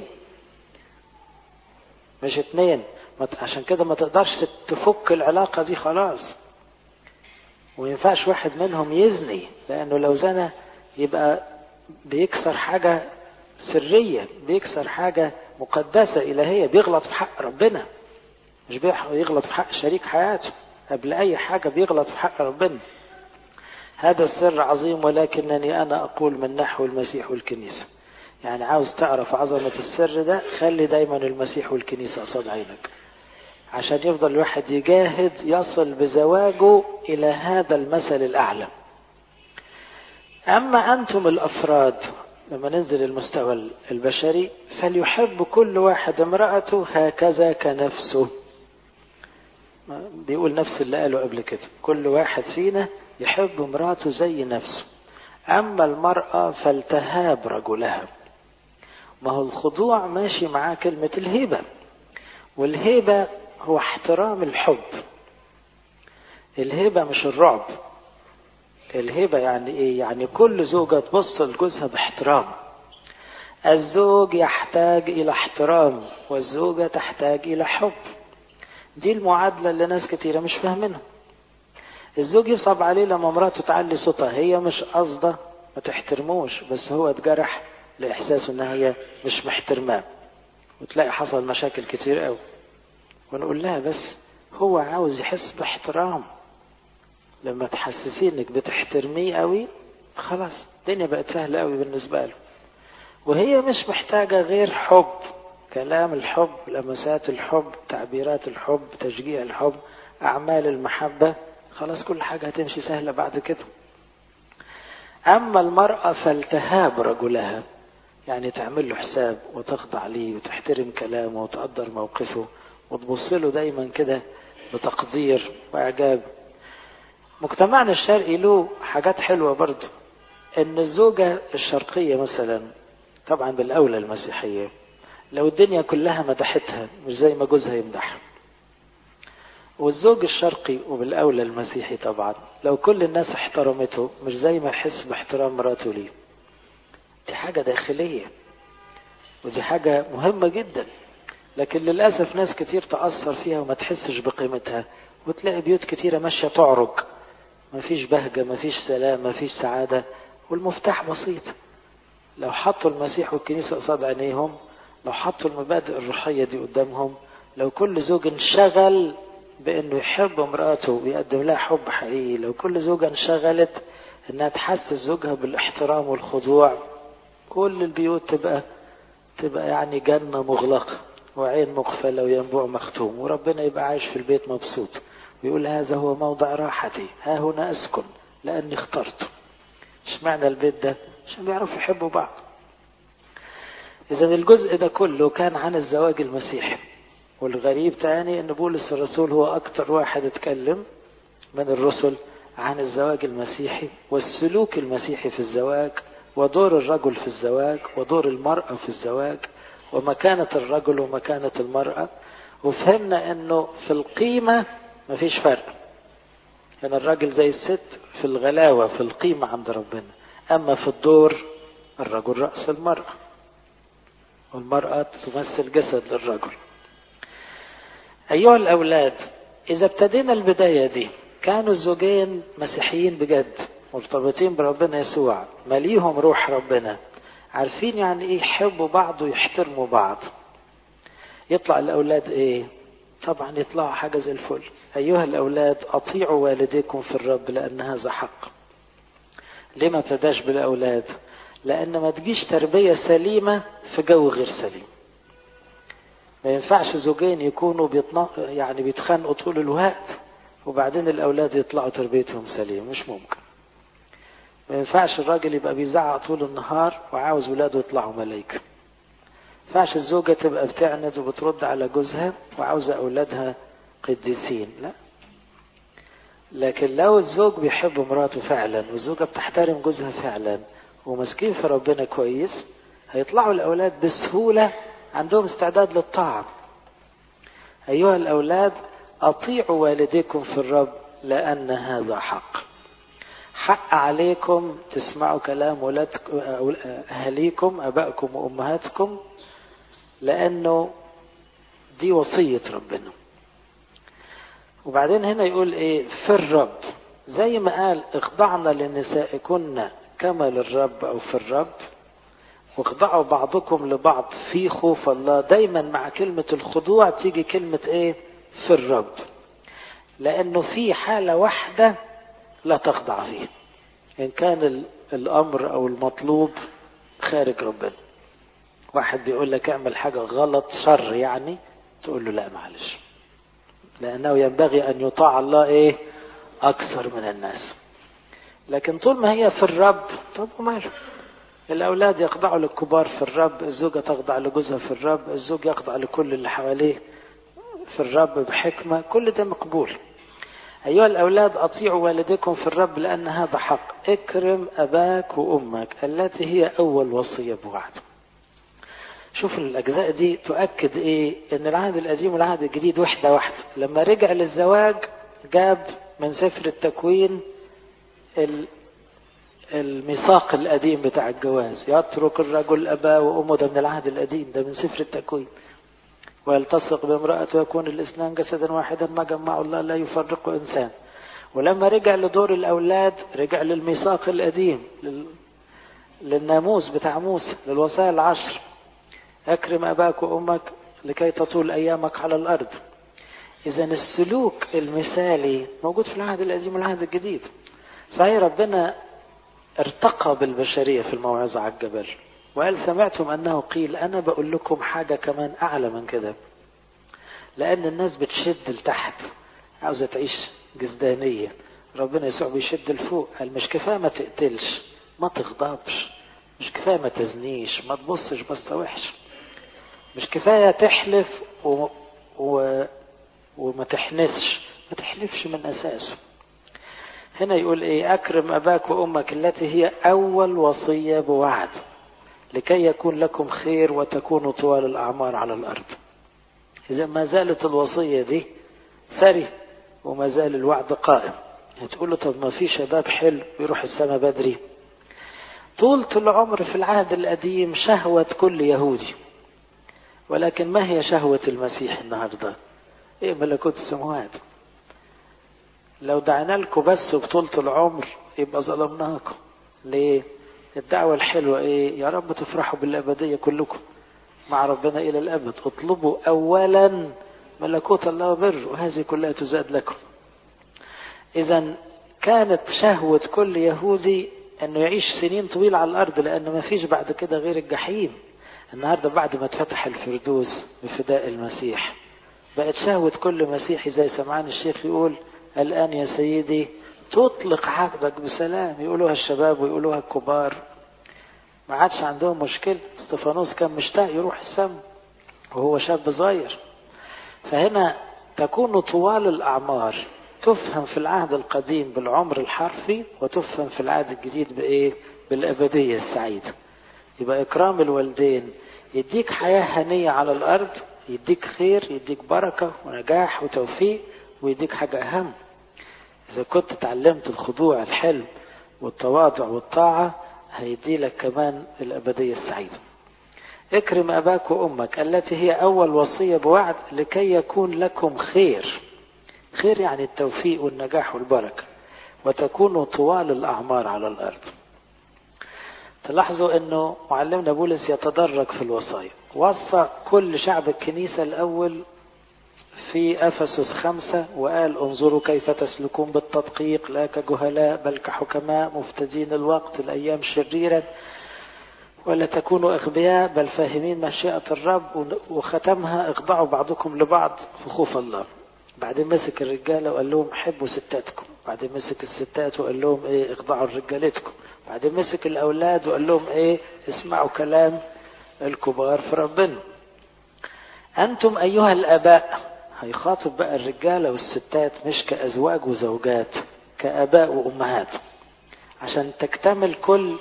مش اثنين عشان كده ما تقدرش تفك العلاقة دي خلاص وما ينفعش واحد منهم يزني لانه لو زنى يبقى بيكسر حاجه سريه بيكسر حاجه مقدسه الهيه بيغلط في حق ربنا مش بيغلط في حق شريك حياته قبل اي حاجه بيغلط في حق ربنا هذا السر عظيم ولكنني انا اقول من نحو المسيح والكنيسه يعني عاوز تعرف عظمه السر ده خلي دايما المسيح والكنيسه قصاد عينك عشان يفضل الواحد يجاهد يصل بزواجه إلى هذا المثل الأعلى أما أنتم الأفراد لما ننزل المستوى البشري فليحب كل واحد امرأته هكذا كنفسه بيقول نفس اللي قاله قبل كده كل واحد فينا يحب امرأته زي نفسه أما المرأة فلتهاب رجلها ما هو الخضوع ماشي معاه كلمة الهبة والهبة هو احترام الحب الهبة مش الرعب الهبة يعني ايه يعني كل زوجة تبص لجوزها باحترام الزوج يحتاج الى احترام والزوجة تحتاج الى حب دي المعادلة اللي ناس كتيرة مش فاهمينها الزوج يصعب عليه لما مراته تعلي صوتها هي مش قصده ما تحترموش بس هو اتجرح لاحساسه ان هي مش محترماه وتلاقي حصل مشاكل كتير قوي ونقول لها بس هو عاوز يحس باحترام لما تحسسيه انك بتحترميه قوي خلاص الدنيا بقت سهله قوي بالنسبه له وهي مش محتاجه غير حب كلام الحب لمسات الحب تعبيرات الحب تشجيع الحب اعمال المحبه خلاص كل حاجه هتمشي سهله بعد كده اما المراه فالتهاب رجلها يعني تعمل له حساب وتخضع ليه وتحترم كلامه وتقدر موقفه وتبص له دايما كده بتقدير واعجاب مجتمعنا الشرقي له حاجات حلوه برضه ان الزوجه الشرقيه مثلا طبعا بالاولى المسيحيه لو الدنيا كلها مدحتها مش زي ما جوزها يمدحها والزوج الشرقي وبالاولى المسيحي طبعا لو كل الناس احترمته مش زي ما يحس باحترام مراته ليه دي حاجه داخليه ودي حاجه مهمه جدا لكن للأسف ناس كتير تأثر فيها وما تحسش بقيمتها وتلاقي بيوت كتيرة ماشية تعرج مفيش بهجة مفيش سلام مفيش سعادة والمفتاح بسيط لو حطوا المسيح والكنيسة قصاد عينيهم لو حطوا المبادئ الروحية دي قدامهم لو كل زوج انشغل بانه يحب امراته ويقدم لها حب حقيقي لو كل زوجة انشغلت انها تحسس زوجها بالاحترام والخضوع كل البيوت تبقى تبقى يعني جنة مغلقة وعين مقفلة وينبوع مختوم وربنا يبقى عايش في البيت مبسوط ويقول هذا هو موضع راحتي ها هنا أسكن لأني اخترته اشمعنى البيت ده عشان بيعرفوا يحبوا بعض إذا الجزء ده كله كان عن الزواج المسيحي والغريب تاني أن بولس الرسول هو أكتر واحد اتكلم من الرسل عن الزواج المسيحي والسلوك المسيحي في الزواج ودور الرجل في الزواج ودور المرأة في الزواج ومكانة الرجل ومكانة المرأة وفهمنا انه في القيمة مفيش فرق يعني الراجل زي الست في الغلاوة في القيمة عند ربنا أما في الدور الرجل رأس المرأة والمرأة تمثل جسد للرجل أيها الأولاد إذا ابتدينا البداية دي كانوا الزوجين مسيحيين بجد مرتبطين بربنا يسوع مليهم روح ربنا عارفين يعني ايه يحبوا بعض ويحترموا بعض يطلع الأولاد ايه طبعا يطلعوا حاجة زي الفل أيها الأولاد أطيعوا والديكم في الرب لأن هذا حق ليه ما ابتداش بالأولاد لأن ما تجيش تربية سليمة في جو غير سليم ما ينفعش زوجين يكونوا بيطن... يعني بيتخانقوا طول الوقت وبعدين الأولاد يطلعوا تربيتهم سليمة مش ممكن ما ينفعش الراجل يبقى بيزعق طول النهار وعاوز ولاده يطلعوا ملايكة ما ينفعش الزوجة تبقى بتعند وبترد على جوزها وعاوزة أولادها قديسين لا لكن لو الزوج بيحب مراته فعلا والزوجة بتحترم جوزها فعلا وماسكين في ربنا كويس هيطلعوا الأولاد بسهولة عندهم استعداد للطاعة أيها الأولاد أطيعوا والديكم في الرب لأن هذا حق حق عليكم تسمعوا كلام ولادكم أهاليكم أبائكم وأمهاتكم لأنه دي وصية ربنا وبعدين هنا يقول إيه في الرب زي ما قال اخضعنا لنسائكن كما للرب أو في الرب واخضعوا بعضكم لبعض في خوف الله دايما مع كلمة الخضوع تيجي كلمة ايه في الرب لانه في حالة واحدة لا تخضع فيها ان كان الامر او المطلوب خارج ربنا واحد بيقول لك اعمل حاجة غلط شر يعني تقول له لا معلش لانه ينبغي ان يطاع الله ايه اكثر من الناس لكن طول ما هي في الرب طب وماله الأولاد يخضعوا للكبار في الرب الزوجة تخضع لجوزها في الرب الزوج يخضع لكل اللي حواليه في الرب بحكمة كل ده مقبول أيها الأولاد أطيعوا والديكم في الرب لأن هذا حق اكرم أباك وأمك التي هي أول وصية بوعد شوف الأجزاء دي تؤكد إيه إن العهد القديم والعهد الجديد وحدة واحدة لما رجع للزواج جاب من سفر التكوين الميثاق القديم بتاع الجواز يترك الرجل أباه وأمه ده من العهد القديم ده من سفر التكوين ويلتصق بامرأته ويكون الاثنان جسدا واحدا ما جمعه الله لا يفرق إنسان ولما رجع لدور الأولاد رجع للميثاق القديم لل... للناموس بتاع موسى للوصايا العشر أكرم أباك وأمك لكي تطول أيامك على الأرض إذا السلوك المثالي موجود في العهد القديم والعهد الجديد صحيح ربنا ارتقى بالبشرية في الموعظة على الجبل وقال سمعتم أنه قيل أنا بقول لكم حاجة كمان أعلى من كده لأن الناس بتشد لتحت عاوزة تعيش جسدانية ربنا يسوع بيشد لفوق قال مش كفاية ما تقتلش ما تغضبش مش كفاية ما تزنيش ما تبصش بصة وحش مش كفاية تحلف و... و... وما تحنسش ما تحلفش من أساسه هنا يقول ايه اكرم اباك وامك التي هي اول وصيه بوعد لكي يكون لكم خير وتكونوا طوال الاعمار على الارض اذا ما زالت الوصيه دي سري وما زال الوعد قائم هتقول له طب ما في شباب حلو يروح السماء بدري طولة العمر في العهد القديم شهوة كل يهودي ولكن ما هي شهوة المسيح النهارده؟ ايه ملكوت السماوات لو دعنا لكم بس بطولة العمر يبقى ظلمناكم ليه الدعوة الحلوة ايه يا رب تفرحوا بالأبدية كلكم مع ربنا إلى الأبد اطلبوا أولا ملكوت الله وبر وهذه كلها تزاد لكم إذا كانت شهوة كل يهودي أنه يعيش سنين طويلة على الأرض لأنه ما فيش بعد كده غير الجحيم النهاردة بعد ما اتفتح الفردوس بفداء المسيح بقت شهوة كل مسيحي زي سمعان الشيخ يقول الآن يا سيدي تطلق عبدك بسلام يقولوها الشباب ويقولوها الكبار ما عادش عندهم مشكلة استفانوس كان مشتاق يروح السم وهو شاب صغير فهنا تكون طوال الأعمار تفهم في العهد القديم بالعمر الحرفي وتفهم في العهد الجديد بإيه؟ بالأبدية السعيدة يبقى إكرام الوالدين يديك حياة هنية على الأرض يديك خير يديك بركة ونجاح وتوفيق ويديك حاجة أهم إذا كنت تعلمت الخضوع الحلم والتواضع والطاعة هيدي لك كمان الأبدية السعيدة اكرم أباك وأمك التي هي أول وصية بوعد لكي يكون لكم خير خير يعني التوفيق والنجاح والبركة وتكونوا طوال الأعمار على الأرض تلاحظوا أنه معلمنا بولس يتدرج في الوصايا وصى كل شعب الكنيسة الأول في أفسس خمسة وقال انظروا كيف تسلكون بالتدقيق لا كجهلاء بل كحكماء مفتدين الوقت الأيام شريرة ولا تكونوا أغبياء بل فاهمين مشيئة الرب وختمها اخضعوا بعضكم لبعض في خوف الله بعدين مسك الرجاله وقال لهم حبوا ستاتكم بعدين مسك الستات وقال لهم ايه اخضعوا لرجالتكم بعدين مسك الاولاد وقال لهم ايه اسمعوا كلام الكبار في ربنا انتم ايها الاباء هيخاطب بقى الرجاله والستات مش كازواج وزوجات كاباء وامهات عشان تكتمل كل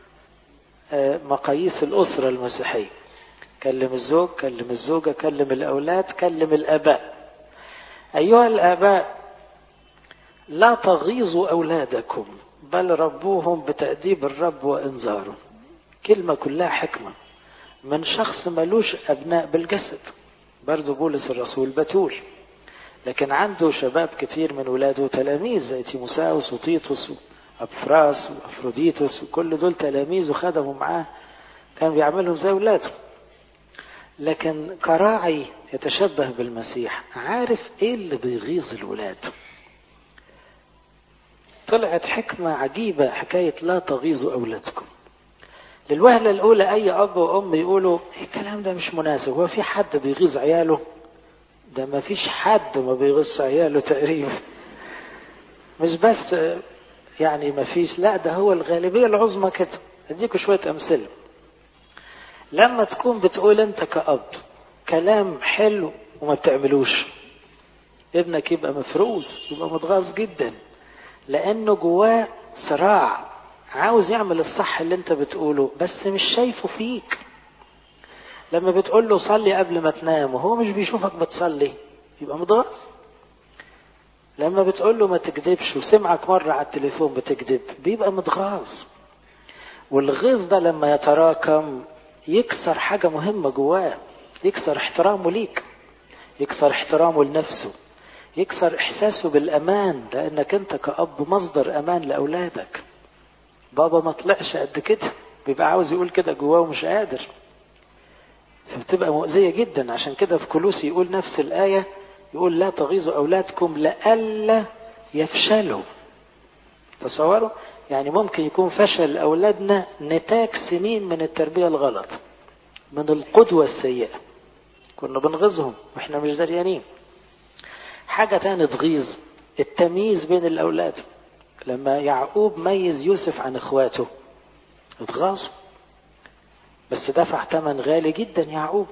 مقاييس الاسره المسيحيه كلم الزوج كلم الزوجه كلم الاولاد كلم الاباء أيها الآباء لا تغيظوا أولادكم بل ربوهم بتأديب الرب وإنذاره كلمة كلها حكمة من شخص ملوش أبناء بالجسد برضو بولس الرسول بتول لكن عنده شباب كتير من ولاده تلاميذ زي تيموساوس وتيتوس وأبفراس وأفروديتوس وكل دول تلاميذ وخدموا معاه كان بيعملهم زي ولاده لكن كراعي يتشبه بالمسيح عارف ايه اللي بيغيظ الولاد طلعت حكمة عجيبة حكاية لا تغيظوا أولادكم للوهلة الأولى أي أب وأم يقولوا الكلام ده مش مناسب هو في حد بيغيظ عياله ده ما فيش حد ما بيغيظش عياله تقريبا مش بس يعني ما فيش لا ده هو الغالبية العظمى كده أديكوا شوية أمثلة لما تكون بتقول أنت كأب كلام حلو وما بتعملوش ابنك يبقى مفروز يبقى متغاظ جدا لانه جواه صراع عاوز يعمل الصح اللي انت بتقوله بس مش شايفه فيك لما بتقول له صلي قبل ما تنام وهو مش بيشوفك بتصلي يبقى متغاظ لما بتقول له ما تكذبش وسمعك مرة على التليفون بتكذب بيبقى متغاظ والغيظ ده لما يتراكم يكسر حاجة مهمة جواه يكسر احترامه ليك يكسر احترامه لنفسه يكسر احساسه بالامان لانك انت كأب مصدر امان لاولادك بابا ما طلعش قد كده بيبقى عاوز يقول كده جواه ومش قادر فبتبقى مؤذية جدا عشان كده في كلوسي يقول نفس الآية يقول لا تغيظوا أولادكم لئلا يفشلوا تصوروا يعني ممكن يكون فشل أولادنا نتاج سنين من التربية الغلط من القدوة السيئة كنا بنغيظهم واحنا مش دريانين حاجة تاني تغيظ التمييز بين الأولاد لما يعقوب ميز يوسف عن اخواته اتغاظوا بس دفع ثمن غالي جدا يعقوب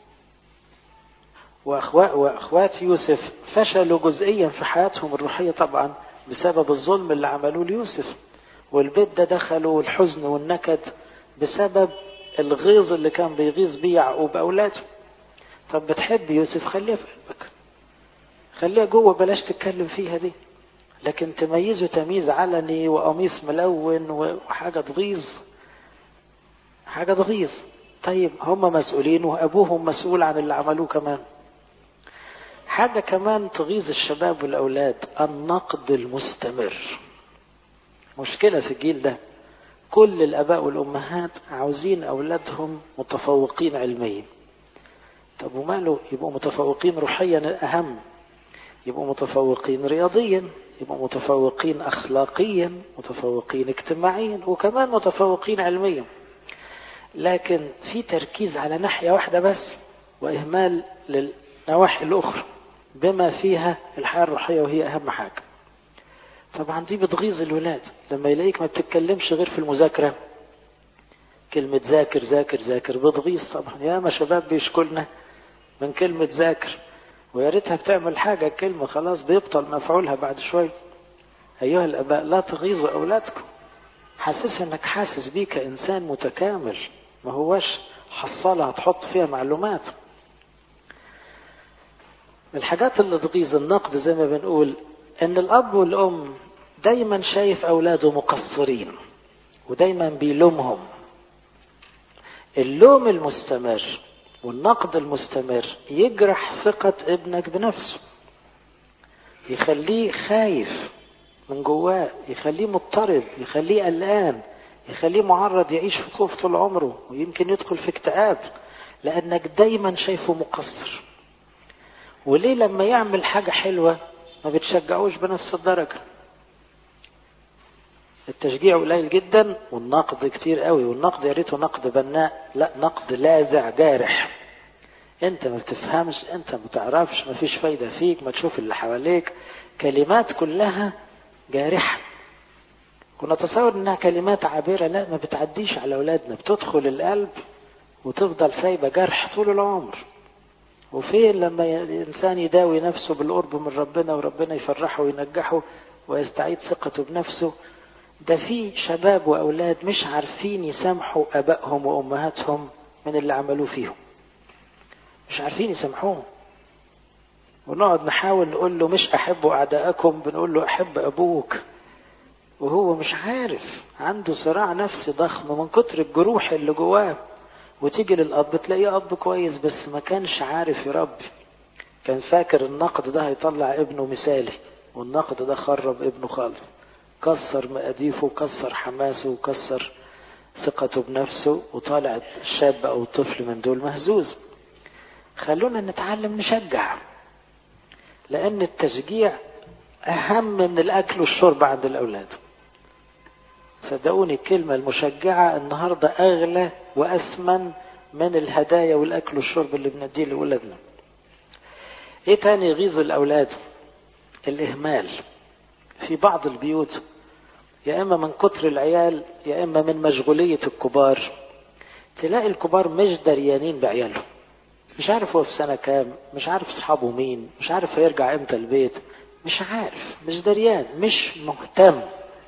وأخوات, وأخوات يوسف فشلوا جزئيا في حياتهم الروحية طبعا بسبب الظلم اللي عملوه ليوسف والبيت ده دخلوا الحزن والنكد بسبب الغيظ اللي كان بيغيظ بيه يعقوب أولاده طب بتحب يوسف خليها في قلبك خليها جوه بلاش تتكلم فيها دي لكن تميزه تمييز علني وقميص ملون وحاجة تغيظ حاجة تغيظ طيب هم مسؤولين وأبوهم مسؤول عن اللي عملوه كمان حاجة كمان تغيظ الشباب والأولاد النقد المستمر مشكلة في الجيل ده كل الآباء والأمهات عاوزين أولادهم متفوقين علميا طب وماله يبقوا متفوقين روحيا أهم يبقوا متفوقين رياضيا يبقوا متفوقين أخلاقيا متفوقين اجتماعيا وكمان متفوقين علميا لكن في تركيز على ناحية واحدة بس وإهمال للنواحي الأخرى بما فيها الحياة الروحية وهي أهم حاجة طبعا دي بتغيظ الولاد لما يلاقيك ما بتتكلمش غير في المذاكرة كلمة ذاكر ذاكر ذاكر بتغيظ طبعا يا ما شباب بيشكلنا من كلمة ذاكر ويا ريتها بتعمل حاجة كلمة خلاص بيبطل مفعولها بعد شوي أيها الآباء لا تغيظوا أولادكم حاسس انك حاسس بيه كإنسان متكامل ما هوش حصالة هتحط فيها معلومات من الحاجات اللي تغيظ النقد زي ما بنقول ان الاب والام دايما شايف اولاده مقصرين ودايما بيلومهم اللوم المستمر والنقد المستمر يجرح ثقة ابنك بنفسه يخليه خايف من جواه يخليه مضطرب يخليه قلقان يخليه معرض يعيش في خوف طول عمره ويمكن يدخل في اكتئاب لانك دايما شايفه مقصر وليه لما يعمل حاجة حلوة ما بتشجعوش بنفس الدرجة التشجيع قليل جدا والنقد كتير قوي والنقد يا ريته نقد بناء لا نقد لاذع جارح انت ما بتفهمش انت ما تعرفش ما فيش فايدة فيك ما تشوف اللي حواليك كلمات كلها جارحة كنا نتصور انها كلمات عابرة لا ما بتعديش على اولادنا بتدخل القلب وتفضل سايبة جرح طول العمر وفين لما الانسان يداوي نفسه بالقرب من ربنا وربنا يفرحه وينجحه ويستعيد ثقته بنفسه ده في شباب واولاد مش عارفين يسامحوا ابائهم وامهاتهم من اللي عملوه فيهم مش عارفين يسامحوهم ونقعد نحاول نقول له مش احبوا اعدائكم بنقول له احب ابوك وهو مش عارف عنده صراع نفسي ضخم من كتر الجروح اللي جواه وتيجي للاب تلاقيه اب كويس بس ما كانش عارف يربي كان فاكر النقد ده هيطلع ابنه مثالي والنقد ده خرب ابنه خالص كسر مقاديفه وكسر حماسه وكسر ثقته بنفسه وطالع الشاب او الطفل من دول مهزوز خلونا نتعلم نشجع لان التشجيع اهم من الاكل والشرب عند الاولاد صدقوني الكلمة المشجعة النهاردة أغلى وأثمن من الهدايا والأكل والشرب اللي بنديه لأولادنا. إيه تاني يغيظ الأولاد؟ الإهمال. في بعض البيوت يا إما من كتر العيال يا إما من مشغولية الكبار تلاقي الكبار مش دريانين بعيالهم. مش عارف هو في سنة كام، مش عارف أصحابه مين، مش عارف هيرجع إمتى البيت، مش عارف، مش دريان، مش مهتم.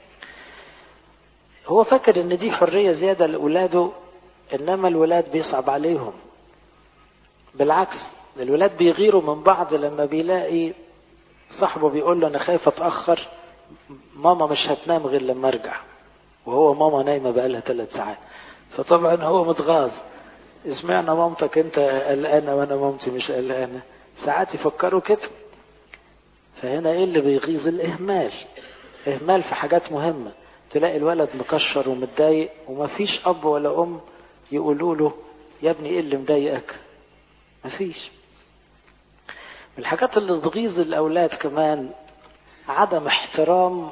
هو فاكر ان دي حريه زياده لاولاده انما الولاد بيصعب عليهم بالعكس الولاد بيغيروا من بعض لما بيلاقي صاحبه بيقول له انا خايف اتاخر ماما مش هتنام غير لما ارجع وهو ماما نايمه بقالها ثلاث ساعات فطبعا هو متغاظ اسمعنا مامتك انت قلقانه وانا مامتي مش قلقانه ساعات يفكروا كده فهنا ايه اللي بيغيظ الاهمال اهمال في حاجات مهمه تلاقي الولد مكشر ومتضايق ومفيش اب ولا ام يقولوا له يا ابني ايه اللي مضايقك مفيش من الحاجات اللي تغيظ الاولاد كمان عدم احترام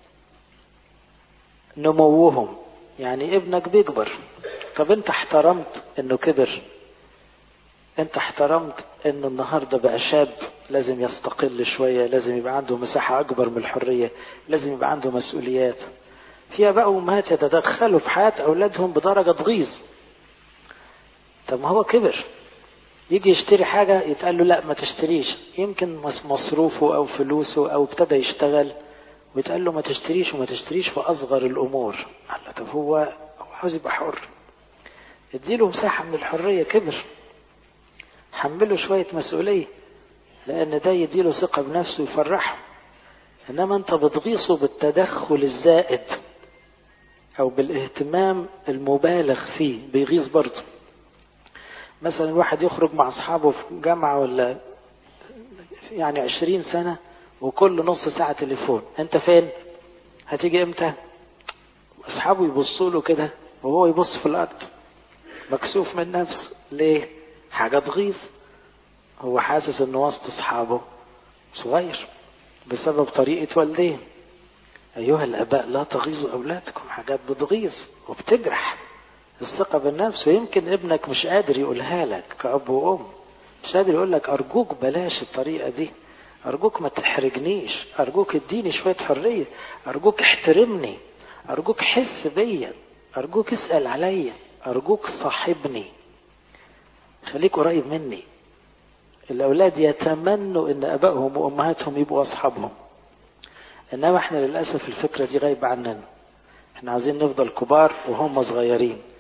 نموهم يعني ابنك بيكبر طب انت احترمت انه كبر انت احترمت انه النهارده بقى شاب لازم يستقل شويه لازم يبقى عنده مساحه اكبر من الحريه لازم يبقى عنده مسؤوليات في اباء وامهات يتدخلوا في حياه اولادهم بدرجه تغيظ طب ما هو كبر يجي يشتري حاجة يتقال له لا ما تشتريش يمكن مصروفه أو فلوسه أو ابتدى يشتغل ويتقال له ما تشتريش وما تشتريش في أصغر الأمور قال له طب هو هو عاوز يبقى حر اديله مساحة من الحرية كبر حمله شوية مسؤولية لأن ده يديله ثقة بنفسه ويفرحه إنما أنت بتغيصه بالتدخل الزائد أو بالاهتمام المبالغ فيه بيغيظ برضه مثلا الواحد يخرج مع أصحابه في جامعة ولا يعني عشرين سنة وكل نص ساعة تليفون أنت فين؟ هتيجي إمتى؟ أصحابه يبصوا له كده وهو يبص في الأرض مكسوف من نفسه ليه؟ حاجة تغيظ هو حاسس إنه وسط أصحابه صغير بسبب طريقة والديه أيها الآباء لا تغيظوا أولادكم حاجات بتغيظ وبتجرح الثقة بالنفس ويمكن ابنك مش قادر يقولها لك كأب وأم مش قادر يقول لك أرجوك بلاش الطريقة دي أرجوك ما تحرجنيش أرجوك اديني شوية حرية أرجوك احترمني أرجوك حس بيا أرجوك اسأل عليا أرجوك صاحبني خليك قريب مني الأولاد يتمنوا إن أبائهم وأمهاتهم يبقوا أصحابهم إنما إحنا للأسف الفكرة دي غايبة عننا إحنا عاوزين نفضل كبار وهم صغيرين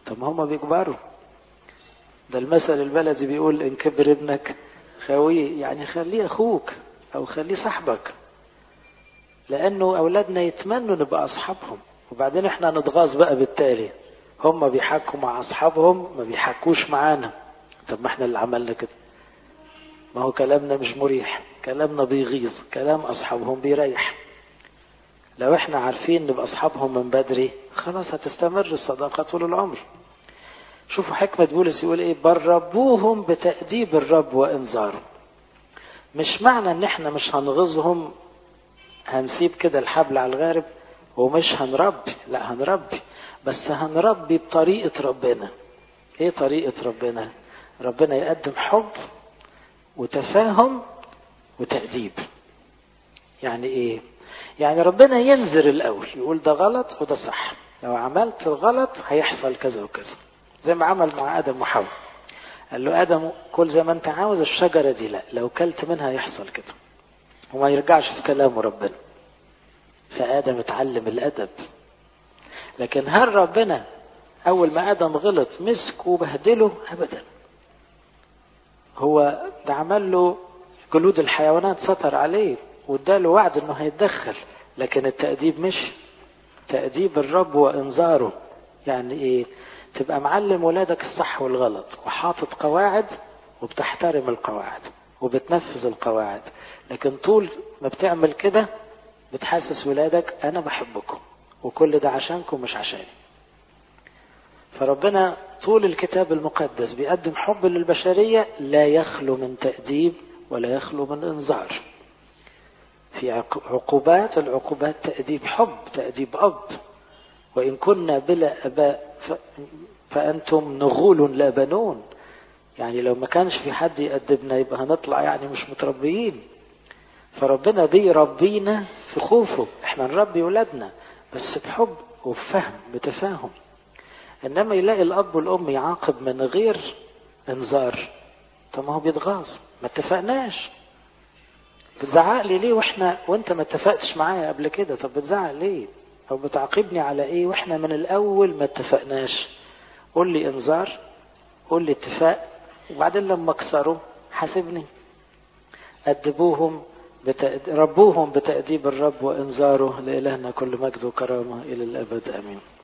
طب ما هم بيكبروا ده المثل البلدي بيقول ان كبر ابنك خويه يعني خليه اخوك او خليه صاحبك لانه اولادنا يتمنوا نبقى اصحابهم وبعدين احنا نتغاظ بقى بالتالي هم بيحكوا مع اصحابهم ما بيحكوش معانا طب ما احنا اللي عملنا كده ما هو كلامنا مش مريح كلامنا بيغيظ كلام اصحابهم بيريح لو احنا عارفين نبقى اصحابهم من بدري خلاص هتستمر الصداقه طول العمر شوفوا حكمة بولس يقول ايه بل ربوهم بتأديب الرب وانذاره مش معنى ان احنا مش هنغيظهم هنسيب كده الحبل على الغارب ومش هنربي لا هنربي بس هنربي بطريقة ربنا ايه طريقة ربنا ربنا يقدم حب وتفاهم وتأديب يعني ايه يعني ربنا ينذر الاول يقول ده غلط وده صح لو عملت الغلط هيحصل كذا وكذا زي ما عمل مع ادم وحواء قال له ادم كل زي ما انت عاوز الشجره دي لا لو كلت منها يحصل كده وما يرجعش في كلامه ربنا فادم اتعلم الادب لكن هل ربنا اول ما ادم غلط مسكه وبهدله ابدا هو ده عمل له جلود الحيوانات سطر عليه واداله وعد انه هيتدخل لكن التأديب مش تأديب الرب وانذاره يعني ايه تبقى معلم ولادك الصح والغلط وحاطط قواعد وبتحترم القواعد وبتنفذ القواعد لكن طول ما بتعمل كده بتحسس ولادك انا بحبكم وكل ده عشانكم مش عشاني فربنا طول الكتاب المقدس بيقدم حب للبشرية لا يخلو من تأديب ولا يخلو من انذار في عقوبات العقوبات تأديب حب تأديب أب وإن كنا بلا أباء فأنتم نغول لا بنون يعني لو ما كانش في حد يأدبنا يبقى هنطلع يعني مش متربيين فربنا بيربينا في خوفه احنا نربي ولادنا بس بحب وبفهم بتفاهم انما يلاقي الاب والام يعاقب من غير انذار طب ما هو بيتغاظ ما اتفقناش بتزعق لي ليه واحنا وانت ما اتفقتش معايا قبل كده طب بتزعق ليه او بتعاقبني على ايه واحنا من الاول ما اتفقناش قول لي انذار قول لي اتفاق وبعدين لما اكسره حاسبني أدبوهم بتأد... ربوهم بتأديب الرب وإنذاره لإلهنا كل مجد وكرامة إلى الأبد آمين